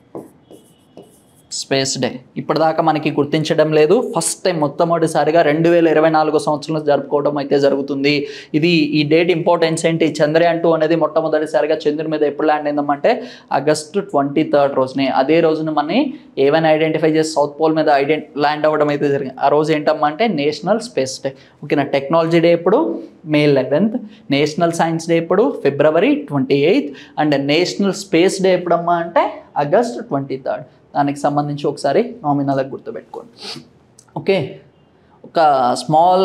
స్పేస్ డే ఇప్పటిదాకా మనకి గుర్తించడం లేదు ఫస్ట్ టైం మొట్టమొదటిసారిగా రెండు వేల ఇరవై నాలుగో సంవత్సరంలో జరుపుకోవడం అయితే జరుగుతుంది ఇది ఈ డేట్ ఇంపార్టెన్స్ ఏంటి చంద్రయాన్ టూ అనేది మొట్టమొదటిసారిగా చంద్రుడి మీద ఎప్పుడు ల్యాండ్ అయిందమంటే ఆగస్టు ట్వంటీ థర్డ్ రోజునే అదే రోజున మన ఏవైనా ఐడెంటిఫై చేసి సౌత్ పోల్ మీద ఐడెంటి ల్యాండ్ అవ్వడం అయితే జరిగింది ఆ రోజు ఏంటమ్మా అంటే నేషనల్ స్పేస్ డే ఓకేనా టెక్నాలజీ డే ఎప్పుడు May eleventh national science day ఎప్పుడు February twenty eighth and national space day ఎప్పుడమ్మా అంటే ఆగస్ట్ ట్వంటీ థర్డ్ దానికి సంబంధించి ఒకసారి నామినల్గా గుర్తుపెట్టుకోండి ఓకే ఒక స్మాల్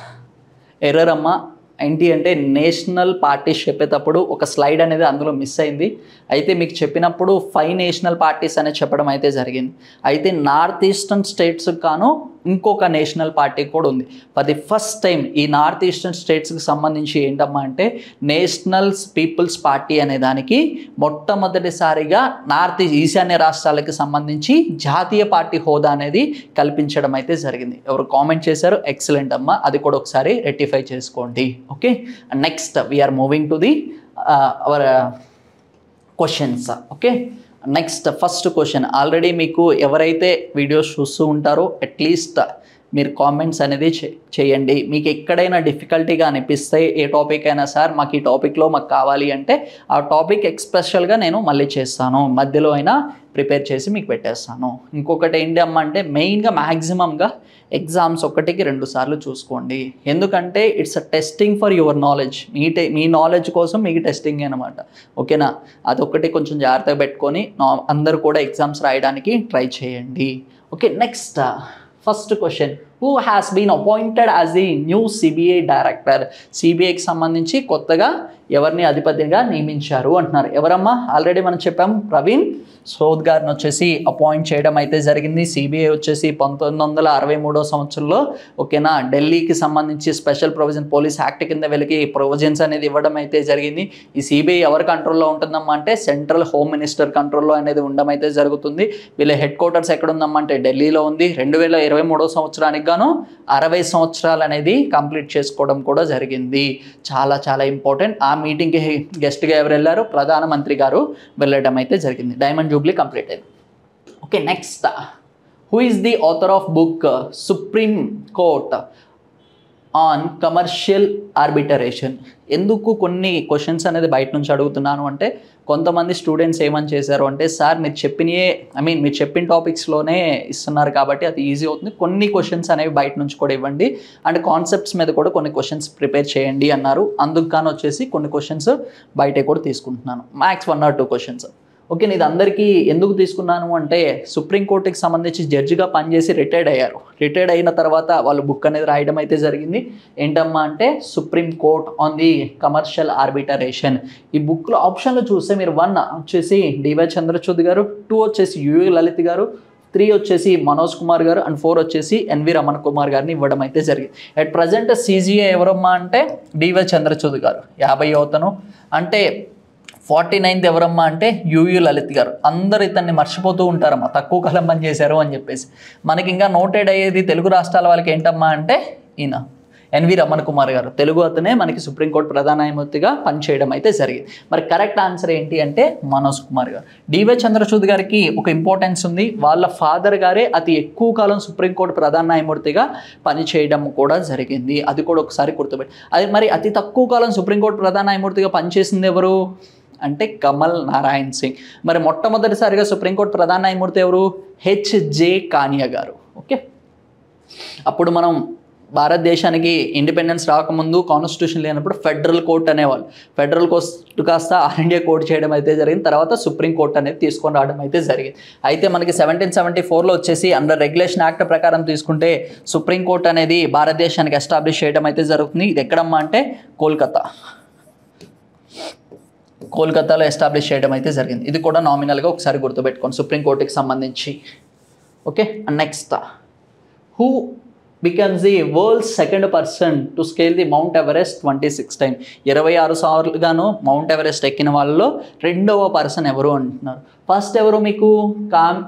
ఎర్రర్ అమ్మ ఏంటి అంటే నేషనల్ పార్టీస్ చెప్పేటప్పుడు ఒక స్లైడ్ అనేది అందులో మిస్ అయింది అయితే మీకు చెప్పినప్పుడు ఫైవ్ నేషనల్ పార్టీస్ అనేది చెప్పడం అయితే జరిగింది అయితే నార్త్ ఈస్టర్న్ స్టేట్స్కి కాను ఇంకొక నేషనల్ పార్టీ కూడా ఉంది ఫర్ ది ఫస్ట్ టైం ఈ నార్త్ ఈస్టర్న్ స్టేట్స్కి సంబంధించి ఏంటమ్మా అంటే నేషనల్ పీపుల్స్ పార్టీ అనే దానికి మొట్టమొదటిసారిగా నార్త్ ఈశాన్య రాష్ట్రాలకు సంబంధించి జాతీయ పార్టీ హోదా అనేది కల్పించడం అయితే జరిగింది ఎవరు కామెంట్ చేశారు ఎక్సలెంట్ అమ్మ అది కూడా ఒకసారి రెక్టిఫై చేసుకోండి okay next we are moving to the our questions okay next first question already మీకు ఎవరైతే వీడియోస్ చూస్తూ ఉంటారో అట్లీస్ట్ మీరు కామెంట్స్ అనేది చే- చేయండి మీకు ఎక్కడైనా డిఫికల్టీగా అనిపిస్తే ఏ టాపిక్ అయినా సార్ మాకు ఈ టాపిక్లో మాకు కావాలి అంటే ఆ టాపిక్ ఎక్స్పెషల్గా నేను మళ్ళీ చేస్తాను మధ్యలో అయినా ప్రిపేర్ చేసి మీకు పెట్టేస్తాను ఇంకొకటి ఏంటి అమ్మ అంటే మెయిన్గా మ్యాక్సిమంగా ఎగ్జామ్స్ ఒకటికి రెండు సార్లు చూసుకోండి ఎందుకంటే it's a testing for your knowledge మీ టె మీ నాలెడ్జ్ కోసం మీకు టెస్టింగ్ అనమాట ఓకేనా అదొకటి కొంచెం జాగ్రత్తగా పెట్టుకొని నా అందరూ కూడా ఎగ్జామ్స్ రాయడానికి ట్రై చేయండి okay next first question who has been appointed as the new CBI director సిబిఐకి సంబంధించి కొత్తగా ఎవరిని అధిపతిగా నియమించారు అంటున్నారు ఎవరమ్మా ఆల్రెడీ మనం చెప్పాం ప్రవీణ్ సోద్ గారిని వచ్చేసి అపాయింట్ చేయడం అయితే జరిగింది సిబిఐ వచ్చేసి పంతొమ్మిది వందల అరవై మూడో సంవత్సరంలో ఓకేనా ఢిల్లీకి సంబంధించి స్పెషల్ ప్రొవిజన్ పోలీస్ యాక్ట్ కింద వీళ్ళకి ప్రొవిజన్స్ అనేది ఇవ్వడం అయితే జరిగింది ఈ సిబిఐ ఎవరి కంట్రోల్లో ఉంటుందమ్మా అంటే సెంట్రల్ హోమ్ మినిస్టర్ కంట్రోల్లో అనేది ఉండడం అయితే జరుగుతుంది వీళ్ళ హెడ్ క్వార్టర్స్ ఎక్కడ ఉందమ్మా అంటే ఢిల్లీలో ఉంది రెండు వేల ఇరవై మూడో సంవత్సరానికి గాను అరవై సంవత్సరాలు అనేది కంప్లీట్ చేసుకోవడం కూడా జరిగింది చాలా చాలా ఇంపార్టెంట్ ఆ మీటింగ్కి గెస్ట్గా ఎవరు వెళ్ళారు ప్రధానమంత్రి గారు వెళ్ళడం అయితే జరిగింది డైమండ్ జూబ్లీ కంప్లీట్ అయింది okay next who is the author of book supreme court on commercial arbitration ఎందుకు కొన్ని క్వశ్చన్స్ అనేది బయట నుంచి అడుగుతున్నాను అంటే కొంతమంది స్టూడెంట్స్ ఏమని చేశారు అంటే సార్ మీరు చెప్పినయే ఐ మీన్ మీరు చెప్పిన టాపిక్స్లోనే ఇస్తున్నారు కాబట్టి అది ఈజీ అవుతుంది కొన్ని క్వశ్చన్స్ అనేవి బయట నుంచి కూడా ఇవ్వండి అండ్ కాన్సెప్ట్స్ మీద కూడా కొన్ని క్వశ్చన్స్ ప్రిపేర్ చేయండి అన్నారు అందుకు కానీ వచ్చేసి కొన్ని క్వశ్చన్స్ బయటే కూడా తీసుకుంటున్నాను max one or two questions okay నేను ఇది అందరికీ ఎందుకు తీసుకున్నాను అంటే సుప్రీంకోర్టుకి సంబంధించి జడ్జిగా పనిచేసి రిటైర్డ్ అయ్యారు రిటైర్డ్ అయిన తర్వాత వాళ్ళు బుక్ అనేది రాయడం అయితే జరిగింది ఏంటమ్మా అంటే supreme court on the commercial arbitration ఈ బుక్లో ఆప్షన్లో చూస్తే మీరు వన్ వచ్చేసి డివై చంద్రచూడ్ గారు టూ వచ్చేసి యువి లలిత్ గారు త్రీ వచ్చేసి మనోజ్ కుమార్ గారు అండ్ ఫోర్ వచ్చేసి ఎన్వి రమణ కుమార్ గారిని ఇవ్వడం అయితే జరిగింది అట్ ప్రజెంట్ సీజీఏ ఎవరమ్మా అంటే డివై చంద్రచూడ్ గారు యాభై అవుతాను అంటే ఫార్టీ నైన్త్ ఎవరమ్మా అంటే యూయు లలిత్ గారు అందరూ ఇతన్ని మర్చిపోతూ ఉంటారమ్మా తక్కువ కాలం పని చేశారు అని చెప్పేసి మనకి ఇంకా నోటెడ్ అయ్యేది తెలుగు రాష్ట్రాల వాళ్ళకి ఏంటమ్మా అంటే ఈయన ఎన్వి రమణ కుమార్ గారు తెలుగు అతనే మనకి సుప్రీంకోర్టు ప్రధాన న్యాయమూర్తిగా పనిచేయడం అయితే జరిగింది మరి కరెక్ట్ ఆన్సర్ ఏంటి అంటే మనోజ్ కుమార్ గారు డివై చంద్రచూడ్ గారికి ఒక ఇంపార్టెన్స్ ఉంది వాళ్ళ ఫాదర్ గారే అతి ఎక్కువ కాలం సుప్రీంకోర్టు ప్రధాన న్యాయమూర్తిగా పనిచేయడం కూడా జరిగింది అది కూడా ఒకసారి గుర్తుపెట్టి అది మరి అతి తక్కువ కాలం సుప్రీంకోర్టు ప్రధాన న్యాయమూర్తిగా పనిచేసింది ఎవరు అంటే కమల్ నారాయణ్ సింగ్ మరి మొట్టమొదటిసారిగా సుప్రీంకోర్టు ప్రధాన న్యాయమూర్తి ఎవరు హెచ్జే కానియా గారు ఓకే అప్పుడు మనం భారతదేశానికి ఇండిపెండెన్స్ రాకముందు కాన్స్టిట్యూషన్ లేనప్పుడు ఫెడరల్ కోర్ట్ అనేవాళ్ళు ఫెడరల్ కోర్ట్ కాస్త ఆల్ ఇండియా కోర్ట్ చేయడం అయితే జరిగింది తర్వాత సుప్రీం కోర్ట్ అనేది తీసుకొని రావడం అయితే జరిగింది అయితే మనకి సెవెంటీన్ సెవెంటీ ఫోర్లో వచ్చేసి అండర్ రెగ్యులేషన్ యాక్ట్ ప్రకారం తీసుకుంటే సుప్రీం కోర్ట్ అనేది భారతదేశానికి ఎస్టాబ్లిష్ చేయడం అయితే జరుగుతుంది ఇది ఎక్కడమ్మా అంటే కోల్కతా కోల్కతాలో ఎస్టాబ్లిష్ చేయడం అయితే జరిగింది ఇది కూడా నామినల్గా ఒకసారి గుర్తుపెట్టుకోండి సుప్రీంకోర్టుకి సంబంధించి okay next who becomes the world second person to scale the mount Everest twenty six time ఇరవై ఆరు సార్లుగాను మౌంట్ ఎవరెస్ట్ ఎక్కిన వాళ్ళలో రెండవ పర్సన్ ఎవరు అంటున్నారు ఫస్ట్ ఎవరు మీకు కామ్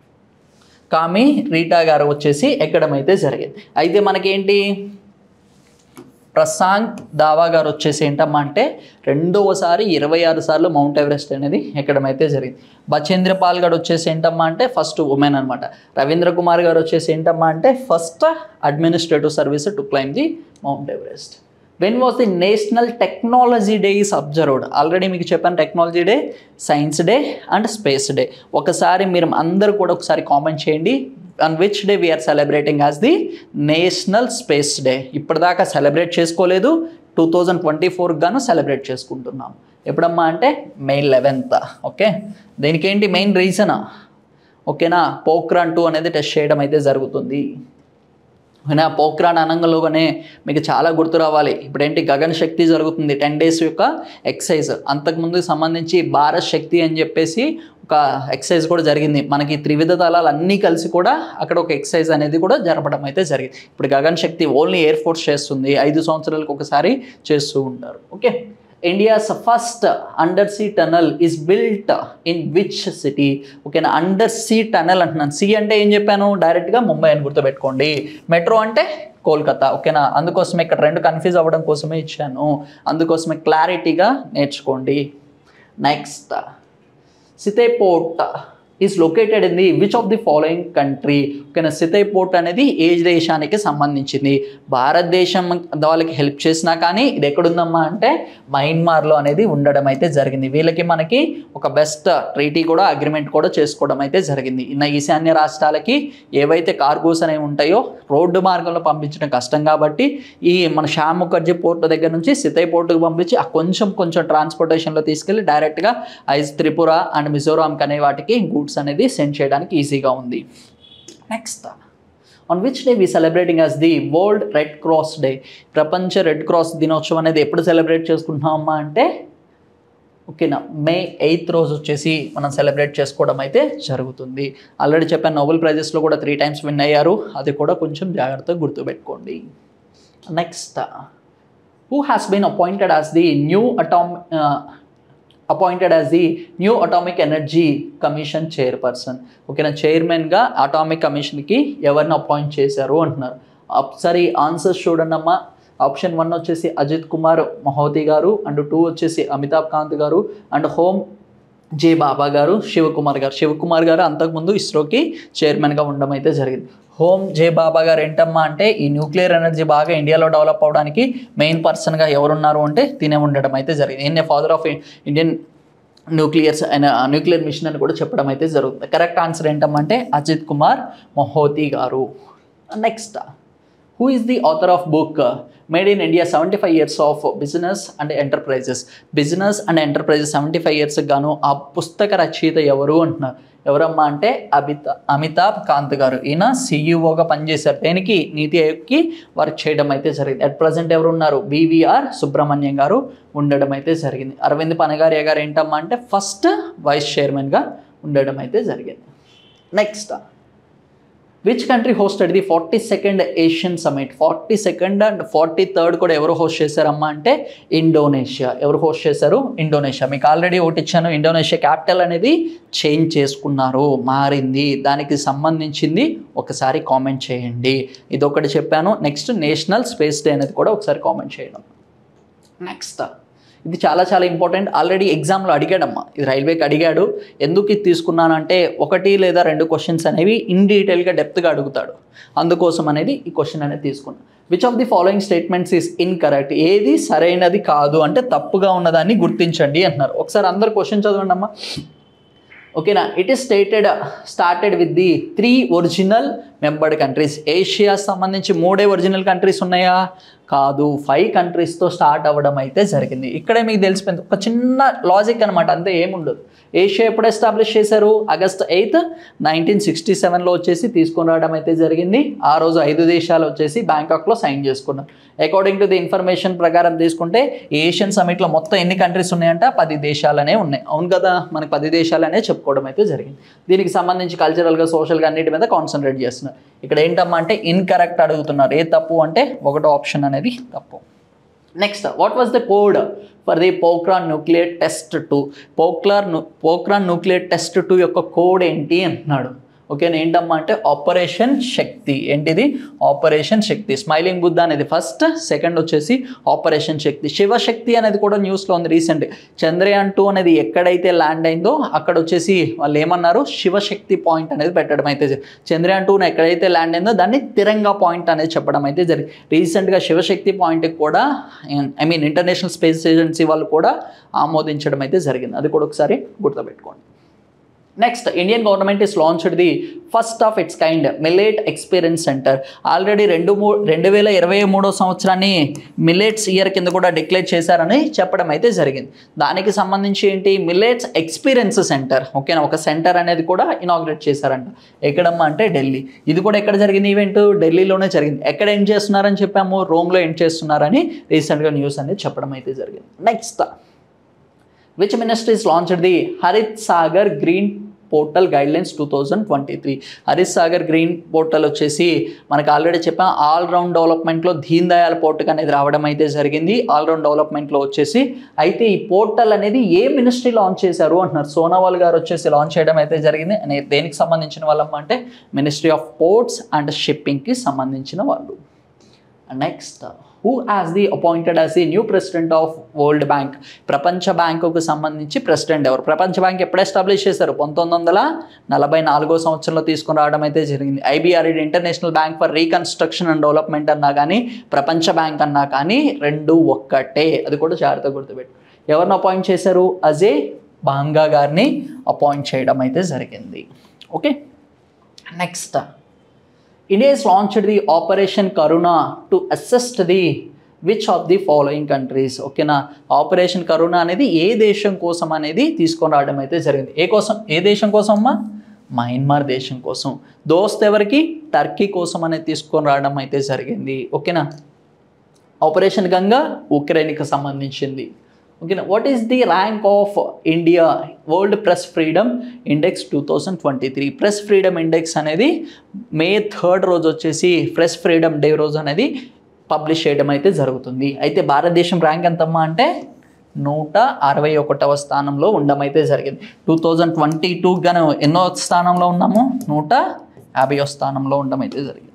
కామి రీటా గారు వచ్చేసి ఎక్కడం అయితే జరిగింది అయితే మనకేంటి ప్రశాంత్ దావా గారు వచ్చేసి ఏంటమ్మా అంటే రెండవసారి ఇరవై ఆరు సార్లు మౌంట్ ఎవరెస్ట్ అనేది ఎక్కడం అయితే జరిగింది బచేంద్ర పాల్ గారు వచ్చేసి ఏంటమ్మా అంటే ఫస్ట్ ఉమెన్ అనమాట రవీంద్ర కుమార్ గారు వచ్చేసి ఏంటమ్మా అంటే first administrative service to climb the mount Everest when was the national technology day is observed already మీకు చెప్పాను technology day science day and space day ఒకసారి మీరు అందరూ కూడా ఒకసారి కామెంట్ చేయండి on which day we are celebrating as the national space day ఇప్పటిదాకా celebrate చేసుకోలేదు టూ థౌజండ్ ట్వంటీ ఫోర్కి గాను సెలబ్రేట్ చేసుకుంటున్నాం ఎప్పుడమ్మా అంటే మే లెవెన్త్ ఓకే దీనికి ఏంటి మెయిన్ రీజన్ ఓకేనా పోక్రాన్ టూ అనేది టెస్ట్ చేయడం అయితే జరుగుతుంది అయినా పోక్రాన్ అనంగంలోనే మీకు చాలా గుర్తు రావాలి ఇప్పుడు ఏంటి గగన్ శక్తి జరుగుతుంది టెన్ డేస్ యొక్క ఎక్సైజ్ అంతకుముందు సంబంధించి భారత్ శక్తి అని చెప్పేసి ఒక ఎక్సైజ్ కూడా జరిగింది మనకి త్రివిధ దళాలు అన్నీ కలిసి కూడా అక్కడ ఒక ఎక్సైజ్ అనేది కూడా జరపడం అయితే జరిగింది ఇప్పుడు Gagan Shakti only air force చేస్తుంది ఐదు సంవత్సరాలకు ఒకసారి చేస్తూ ఉంటారు okay India's first under sea tunnel is built in which city ఓకేనా అండర్ సీ టనల్ అంటున్నాను సి అంటే ఏం చెప్పాను డైరెక్ట్గా ముంబై అని గుర్తుపెట్టుకోండి మెట్రో అంటే కోల్కతా ఓకేనా అందుకోసమే ఇక్కడ రెండు కన్ఫ్యూజ్ అవ్వడం కోసమే ఇచ్చాను అందుకోసమే క్లారిటీగా నేర్చుకోండి next Sittwe port is located in the which of the following country ఓకేనా సితై పోర్ట్ అనేది ఏ దేశానికి సంబంధించింది భారతదేశం వాళ్ళకి హెల్ప్ చేసినా కానీ ఇది ఎక్కడుందమ్మా అంటే మయన్మార్లో అనేది ఉండడం అయితే జరిగింది వీళ్ళకి మనకి ఒక బెస్ట్ ట్రీటీ కూడా అగ్రిమెంట్ కూడా చేసుకోవడం అయితే జరిగింది ఇన్న ఈశాన్య రాష్ట్రాలకి ఏవైతే కార్గోస్ అనేవి ఉంటాయో రోడ్డు మార్గంలో పంపించడం కష్టం కాబట్టి ఈ మన శ్యామ్ ముఖర్జీ పోర్ట్ దగ్గర నుంచి సితై పోర్టుకు పంపించి ఆ కొంచెం కొంచెం ట్రాన్స్పోర్టేషన్లో తీసుకెళ్ళి డైరెక్ట్గా ఐజ్ త్రిపుర అండ్ మిజోరాంకి అనే వాటికి గూడ్స్ అనేది సెండ్ చేయడానికి ఈజీగా ఉంది next on which day we celebrating as the world red cross day ప్రపంచ రెడ్ క్రాస్ దినోత్సవం అనేది ఎప్పుడు సెలబ్రేట్ చేసుకుంటున్నామమ్మా అంటే ఓకేనా మే ఎయిత్ రోజు వచ్చేసి మనం సెలబ్రేట్ చేసుకోవడం అయితే జరుగుతుంది ఆల్రెడీ చెప్పాను నోబెల్ ప్రైజెస్లో కూడా త్రీ టైమ్స్ విన్ అయ్యారు అది కూడా కొంచెం జాగ్రత్తగా గుర్తుపెట్టుకోండి next who has been appointed as the new atom appointed as the new atomic energy commission chairperson ఓకేనా చైర్మన్గా అటామిక్ కమిషన్కి ఎవరిని అపాయింట్ చేశారు అంటున్నారు ఒకసారి ఆన్సర్స్ చూడండి అమ్మా ఆప్షన్ వన్ వచ్చేసి అజిత్ కుమార్ మహోతి గారు అండ్ టూ వచ్చేసి అమితాబ్ కాంత్ గారు అండ్ హోమ్ జే బాబా గారు శివకుమార్ గారు శివకుమార్ గారు అంతకుముందు ఇస్రోకి చైర్మన్గా ఉండడం అయితే జరిగింది హోమ్ జే బాబా గారు ఏంటమ్మా అంటే ఈ న్యూక్లియర్ ఎనర్జీ బాగా ఇండియాలో డెవలప్ అవడానికి మెయిన్ పర్సన్గా ఎవరున్నారు అంటే తినే ఉండడం అయితే జరిగింది ఈయన ఫాదర్ ఆఫ్ ఇండియన్ న్యూక్లియర్స్ అయిన న్యూక్లియర్ మిషన్ అని కూడా చెప్పడం అయితే జరుగుతుంది కరెక్ట్ ఆన్సర్ ఏంటమ్మంటే అజిత్ కుమార్ మొహోతి గారు next who is the author of book made in India seventy five years of business and enterprises business and enterprises seventy five ఇయర్స్కి గాను ఆ పుస్తక రచయిత ఎవరు అంటున్నారు ఎవరమ్మా అంటే అమితా అమితాబ్ కాంత్ గారు ఈయన సీఈఓగా పనిచేశారు దేనికి నీతి ఆయోగ్కి వర్క్ చేయడం అయితే జరిగింది అట్ ప్రజెంట్ ఎవరు ఉన్నారు బీవీఆర్ సుబ్రహ్మణ్యం గారు ఉండడం అయితే జరిగింది అరవింద్ పనగారియా గారు ఏంటమ్మా అంటే ఫస్ట్ వైస్ చైర్మన్గా ఉండడం అయితే జరిగింది next which country hosted the forty second ASEAN summit forty second and forty third కూడా ఎవరు హోస్ట్ చేశారమ్మా అంటే ఇండోనేషియా ఎవరు హోస్ట్ చేశారు ఇండోనేషియా మీకు ఆల్రెడీ ఒకటి ఇచ్చాను ఇండోనేషియా క్యాపిటల్ అనేది చేంజ్ చేసుకున్నారు మారింది దానికి సంబంధించింది ఒకసారి కామెంట్ చేయండి ఇది ఒకటి చెప్పాను నెక్స్ట్ నేషనల్ స్పేస్ డే అనేది కూడా ఒకసారి కామెంట్ చేయడం నెక్స్ట్ ఇది చాలా చాలా ఇంపార్టెంట్ ఆల్రెడీ ఎగ్జామ్లో అడిగాడమ్మా ఇది రైల్వేకి అడిగాడు ఎందుకు ఇది తీసుకున్నానంటే ఒకటి లేదా రెండు క్వశ్చన్స్ అనేవి ఇన్ డీటెయిల్గా డెప్త్గా అడుగుతాడు అందుకోసం అనేది ఈ క్వశ్చన్ అనేది తీసుకున్నాను which of the following statements is incorrect ఏది సరైనది కాదు అంటే తప్పుగా ఉన్నదాన్ని గుర్తించండి అంటున్నారు ఒకసారి అందరు క్వశ్చన్ చదవండి అమ్మా ఓకేనా it is stated started with the three original membered countries Asia సంబంధించి మూడే ఒరిజినల్ కంట్రీస్ ఉన్నాయా కాదు ఫైవ్ కంట్రీస్తో స్టార్ట్ అవ్వడం అయితే జరిగింది ఇక్కడే మీకు తెలిసిపోయింది ఒక చిన్న లాజిక్ అనమాట అంతే ఏముండదు ఏషియా ఎప్పుడు ఎస్టాబ్లిష్ చేశారు ఆగస్ట్ ఎయిత్ నైన్టీన్ సిక్స్టీ సెవెన్లో వచ్చేసి తీసుకొని రావడం అయితే జరిగింది ఆ రోజు ఐదు దేశాలు వచ్చేసి బ్యాంకాక్లో సైన్ చేసుకున్నారు అకార్డింగ్ టు ది ఇన్ఫర్మేషన్ ప్రకారం తీసుకుంటే ఏషియన్ సమిట్లో మొత్తం ఎన్ని కంట్రీస్ ఉన్నాయంట పది దేశాలనే ఉన్నాయి అవును కదా మనకి పది దేశాలనే చెప్పుకోవడం అయితే జరిగింది దీనికి సంబంధించి కల్చరల్గా సోషల్గా అన్నిటి మీద కాన్సన్ట్రేట్ చేస్తున్నారు ఇక్కడ ఏంటమ్మా అంటే ఇన్కరెక్ట్ అడుగుతున్నారు ఏ తప్పు అంటే ఒకటో ఆప్షన్ అనేది తప్పు next what was the code for the Pokhran nuclear test two పోక్లార్ పోక్రాన్ న్యూక్లియర్ టెస్ట్ టూ యొక్క కోడ్ ఏంటి అంటున్నాడు ఓకేనా ఏంటమ్మా అంటే ఆపరేషన్ శక్తి ఏంటిది ఆపరేషన్ శక్తి స్మైలింగ్ బుద్ధ అనేది ఫస్ట్ సెకండ్ వచ్చేసి ఆపరేషన్ శక్తి శివశక్తి అనేది కూడా న్యూస్లో ఉంది రీసెంట్ చంద్రయాన్ టూ అనేది ఎక్కడైతే ల్యాండ్ అయిందో అక్కడ వచ్చేసి వాళ్ళు ఏమన్నారు శివశక్తి పాయింట్ అనేది పెట్టడం అయితే జరిగింది. చంద్రయాన్ టూను ఎక్కడైతే ల్యాండ్ అయిందో దాన్ని తిరంగా పాయింట్ అనేది చెప్పడం అయితే జరిగింది రీసెంట్గా శివశక్తి పాయింట్కి కూడా I mean international space agency వాళ్ళు కూడా ఆమోదించడం అయితే జరిగింది అది కూడా ఒకసారి గుర్తుపెట్టుకోండి next Indian government is launched the first of its kind millet experience centre ఆల్రెడీ రెండు మూ రెండు వేల ఇరవై మూడో సంవత్సరాన్ని మిలేట్స్ ఇయర్ కింద కూడా డిక్లేర్ చేశారని చెప్పడం అయితే జరిగింది దానికి సంబంధించి ఏంటి మిలేట్స్ ఎక్స్పీరియన్స్ సెంటర్ ఓకేనా ఒక సెంటర్ అనేది కూడా ఇనాగ్రేట్ చేశారంట ఎక్కడమ్మా అంటే ఢిల్లీ ఇది కూడా ఎక్కడ జరిగింది ఈవెంట్ ఢిల్లీలోనే జరిగింది ఎక్కడ ఎండ్ చేస్తున్నారని చెప్పాము రోమ్లో ఎండ్ చేస్తున్నారని రీసెంట్గా న్యూస్ అనేది చెప్పడం అయితే జరిగింది next which ministries launched the Harit Sagar green portal guidelines two thousand twenty three Harit Sagar green portal వచ్చేసి మనకు ఆల్రెడీ చెప్పాం ఆల్ రౌండ్ డెవలప్మెంట్లో దీన్ దయాల్ పోర్టల్ అనేది రావడం అయితే జరిగింది ఆల్ రౌండ్ డెవలప్మెంట్లో వచ్చేసి అయితే ఈ పోర్టల్ అనేది ఏ మినిస్ట్రీ లాంచ్ చేశారు అంటున్నారు సోనావాల్ గారు వచ్చేసి లాంచ్ చేయడం అయితే జరిగింది అనే దేనికి సంబంధించిన వాళ్ళమ్మ అంటే మినిస్ట్రీ ఆఫ్ పోర్ట్స్ అండ్ షిప్పింగ్కి సంబంధించిన వాళ్ళు next who as the appointed as the new president of world bank ప్రపంచ బ్యాంకుకు సంబంధించి ప్రెసిడెంట్ ఎవరు ప్రపంచ బ్యాంక్ ఎప్పుడు ఎస్టాబ్లిష్ చేశారు పంతొమ్మిది వందల నలభై నాలుగో సంవత్సరంలో తీసుకుని రావడం అయితే జరిగింది IBRED international bank for reconstruction and development అన్నా కానీ ప్రపంచ బ్యాంక్ అన్నా కానీ రెండు ఒక్కటే అది కూడా జాగ్రత్తగా గుర్తుపెట్టు ఎవరిని అపాయింట్ చేశారు అజే బాంగా గారిని అపాయింట్ చేయడం అయితే జరిగింది okay next India is launched the operation Karuna to assist the which of the following countries ఓకేనా ఆపరేషన్ కరుణ అనేది ఏ దేశం కోసం అనేది తీసుకొని రావడం అయితే జరిగింది ఏ కోసం ఏ దేశం కోసం అమ్మా మయన్మార్ దేశం కోసం దోస్త్ ఎవరికి టర్కీ కోసం అనేది తీసుకొని రావడం అయితే జరిగింది ఓకేనా ఆపరేషన్ గంగా ఉక్రెయిన్కి సంబంధించింది ఓకేనా what is the rank of India world press freedom index two thousand twenty three press freedom index అనేది మే థర్డ్ రోజు వచ్చేసి ప్రెస్ ఫ్రీడమ్ డే రోజు అనేది పబ్లిష్ చేయడం అయితే జరుగుతుంది అయితే భారతదేశం ర్యాంక్ ఎంతమ్మా అంటే నూట అరవై ఒకటవ స్థానంలో ఉండడం అయితే జరిగింది టూ థౌజండ్ ట్వంటీ టూ గాను ఎన్నో స్థానంలో ఉన్నాము నూట యాభైవ స్థానంలో ఉండడం అయితే జరిగింది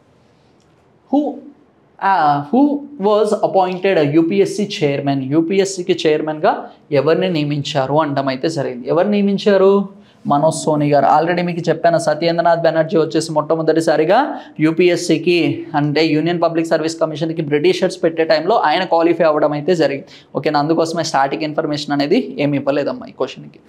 who who was appointed UPSC chairman యూపీఎస్సీకి చైర్మన్గా ఎవరిని నియమించారు అనడం అయితే జరిగింది ఎవరు నియమించారు మనోజ్ సోని గారు ఆల్రెడీ మీకు చెప్పాను సత్యేంద్రనాథ్ బెనర్జీ వచ్చేసి మొట్టమొదటిసారిగా యూపీఎస్సీకి అంటే యూనియన్ పబ్లిక్ సర్వీస్ కమిషన్కి బ్రిటిషర్స్ పెట్టే టైంలో ఆయన క్వాలిఫై అవ్వడం అయితే జరిగింది ఓకేనా అందుకోసమే స్టార్టింగ్ ఇన్ఫర్మేషన్ అనేది ఏమి ఇవ్వలేదమ్మా ఈ క్వశ్చన్కి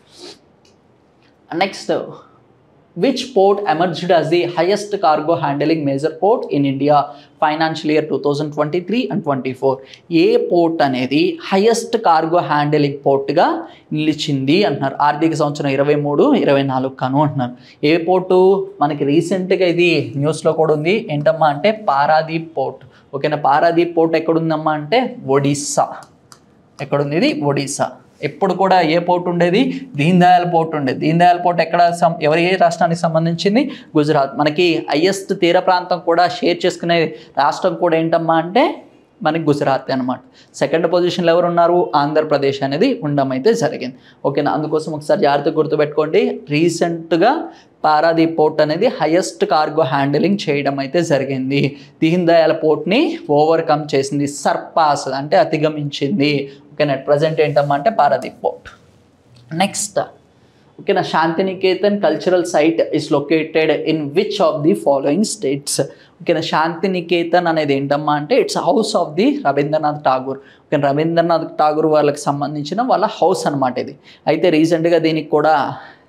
next which port emerged as the highest cargo handling major port in India financial year two thousand twenty three and twenty four ఏ పోర్ట్ అనేది హైయెస్ట్ కార్గో హ్యాండిలింగ్ పోర్ట్గా నిలిచింది అంటున్నారు ఆర్థిక సంవత్సరం ఇరవై మూడు ఇరవై నాలుగు కను అంటున్నారు ఏ పోర్టు మనకి రీసెంట్గా ఇది న్యూస్లో కూడా ఉంది ఏంటమ్మా అంటే పారాదీప్ పోర్ట్ ఓకేనా పారాదీప్ పోర్ట్ ఎక్కడుందమ్మా అంటే ఒడిస్సా ఎక్కడుంది ఇది ఒడిస్సా ఎప్పుడు కూడా ఏ పోర్ట్ ఉండేది దీన్ దయాల్ పోర్ట్ ఉండేది దీన్ దయాల్ పోర్ట్ ఎక్కడ సం ఎవరి ఏ రాష్ట్రానికి సంబంధించింది గుజరాత్ మనకి హైయెస్ట్ తీర ప్రాంతం కూడా షేర్ చేసుకునే రాష్ట్రం కూడా ఏంటమ్మా అంటే మనకి గుజరాత్ అనమాట సెకండ్ పొజిషన్లో ఎవరు ఉన్నారు ఆంధ్రప్రదేశ్ అనేది ఉండడం అయితే జరిగింది ఓకేనా అందుకోసం ఒకసారి జాగ్రత్తగా గుర్తుపెట్టుకోండి రీసెంట్గా పారాదీప్ పోర్ట్ అనేది హైయెస్ట్ కార్గో హ్యాండిలింగ్ చేయడం అయితే జరిగింది దీన్ దయాల్ పోర్ట్ని ఓవర్కమ్ చేసింది సర్పాస్ అంటే అతిగమించింది ఓకేనా ప్రజెంట్ ఏంటమ్మా అంటే పారాదీప్ పోర్ట్ నెక్స్ట్ ఓకేనా Santiniketan cultural site is located in which of the following states ఓకేనా శాంతినికేతన్ అనేది ఏంటమ్మా అంటే it's house of the Rabindranath Tagore okay Rabindranath Tagore వాళ్ళకి సంబంధించిన వాళ్ళ హౌస్ అనమాట ఇది అయితే రీసెంట్గా దీనికి కూడా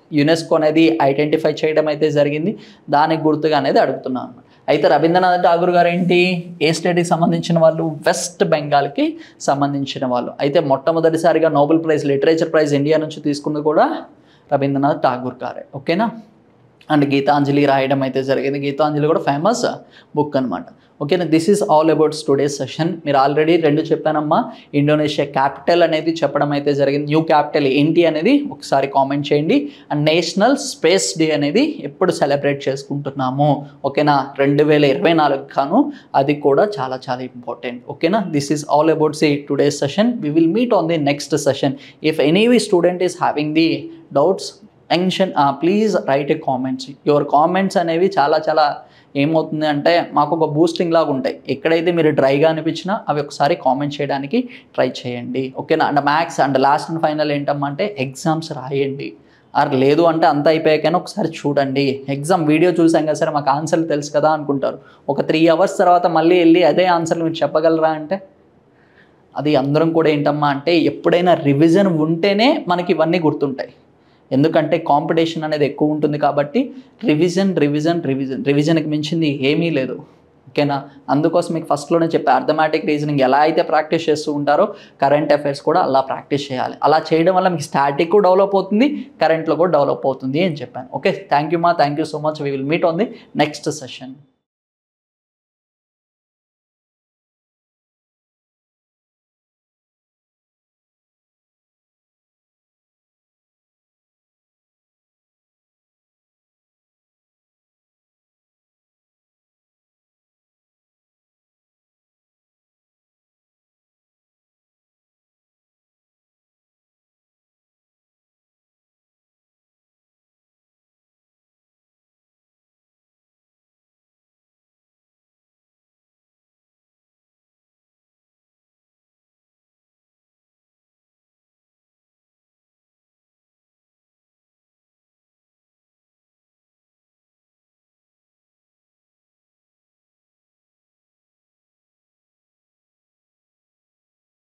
యునెస్కో అనేది ఐడెంటిఫై చేయడం అయితే జరిగింది దానికి గుర్తుగా అనేది అడుగుతున్నాను అన్నమాట అయితే రవీంద్రనాథ్ ఠాగూర్ గారు ఏంటి ఏ స్టేట్కి సంబంధించిన వాళ్ళు వెస్ట్ బెంగాల్కి సంబంధించిన వాళ్ళు అయితే మొట్టమొదటిసారిగా Nobel prize literature prize India నుంచి తీసుకుంది కూడా రవీంద్రనాథ్ ఠాగూర్ గారే ఓకేనా అండ్ గీతాంజలి రాయడం అయితే జరిగింది గీతాంజలి కూడా ఫేమస్ బుక్ అనమాట ఓకేనా this is all about today's session మీరు ఆల్రెడీ రెండు చెప్పానమ్మా ఇండోనేషియా క్యాపిటల్ అనేది చెప్పడం అయితే జరిగింది న్యూ క్యాపిటల్ ఏంటి అనేది ఒకసారి కామెంట్ చేయండి అండ్ నేషనల్ స్పేస్ డే అనేది ఎప్పుడు సెలబ్రేట్ చేసుకుంటున్నాము ఓకేనా రెండు వేల ఇరవై నాలుగు కాను అది కూడా చాలా చాలా ఇంపార్టెంట్ ఓకేనా this is all about see today's session we will meet on the next session if any student is having the doubts mention please write a comments your comments అనేవి చాలా చాలా ఏమవుతుంది అంటే మాకు ఒక బూస్టింగ్ లాగా ఉంటాయి ఎక్కడైతే మీరు డ్రైగా అనిపించినా అవి ఒకసారి కామెంట్ చేయడానికి ట్రై చేయండి ఓకేనా and maths and last and final ఏంటమ్మా అంటే ఎగ్జామ్స్ రాయండి ఆర్ లేదు అంటే అంత అయిపోయాకైనా ఒకసారి చూడండి ఎగ్జామ్ వీడియో చూసాం కదా సరే మాకు ఆన్సర్లు తెలుసు కదా అనుకుంటారు ఒక త్రీ అవర్స్ తర్వాత మళ్ళీ వెళ్ళి అదే ఆన్సర్లు మీరు చెప్పగలరా అంటే అది అందరం కూడా ఏంటమ్మా అంటే ఎప్పుడైనా రివిజన్ ఉంటేనే మనకి ఇవన్నీ గుర్తుంటాయి ఎందుకంటే కాంపిటీషన్ అనేది ఎక్కువ ఉంటుంది కాబట్టి రివిజన్ రివిజన్ రివిజన్ రివిజన్కి మించింది ఏమీ లేదు ఓకేనా అందుకోసం మీకు ఫస్ట్లోనే చెప్పే అర్థమాటిక్ రీజనింగ్ ఎలా అయితే ప్రాక్టీస్ చేస్తూ ఉంటారో కరెంట్ అఫైర్స్ కూడా అలా ప్రాక్టీస్ చేయాలి అలా చేయడం వల్ల మీకు స్టాటిక్ కూడా డెవలప్ అవుతుంది కరెంట్లో కూడా డెవలప్ అవుతుంది అని చెప్పాను ఓకే థ్యాంక్ యూ మా thank you so much we will meet on the next session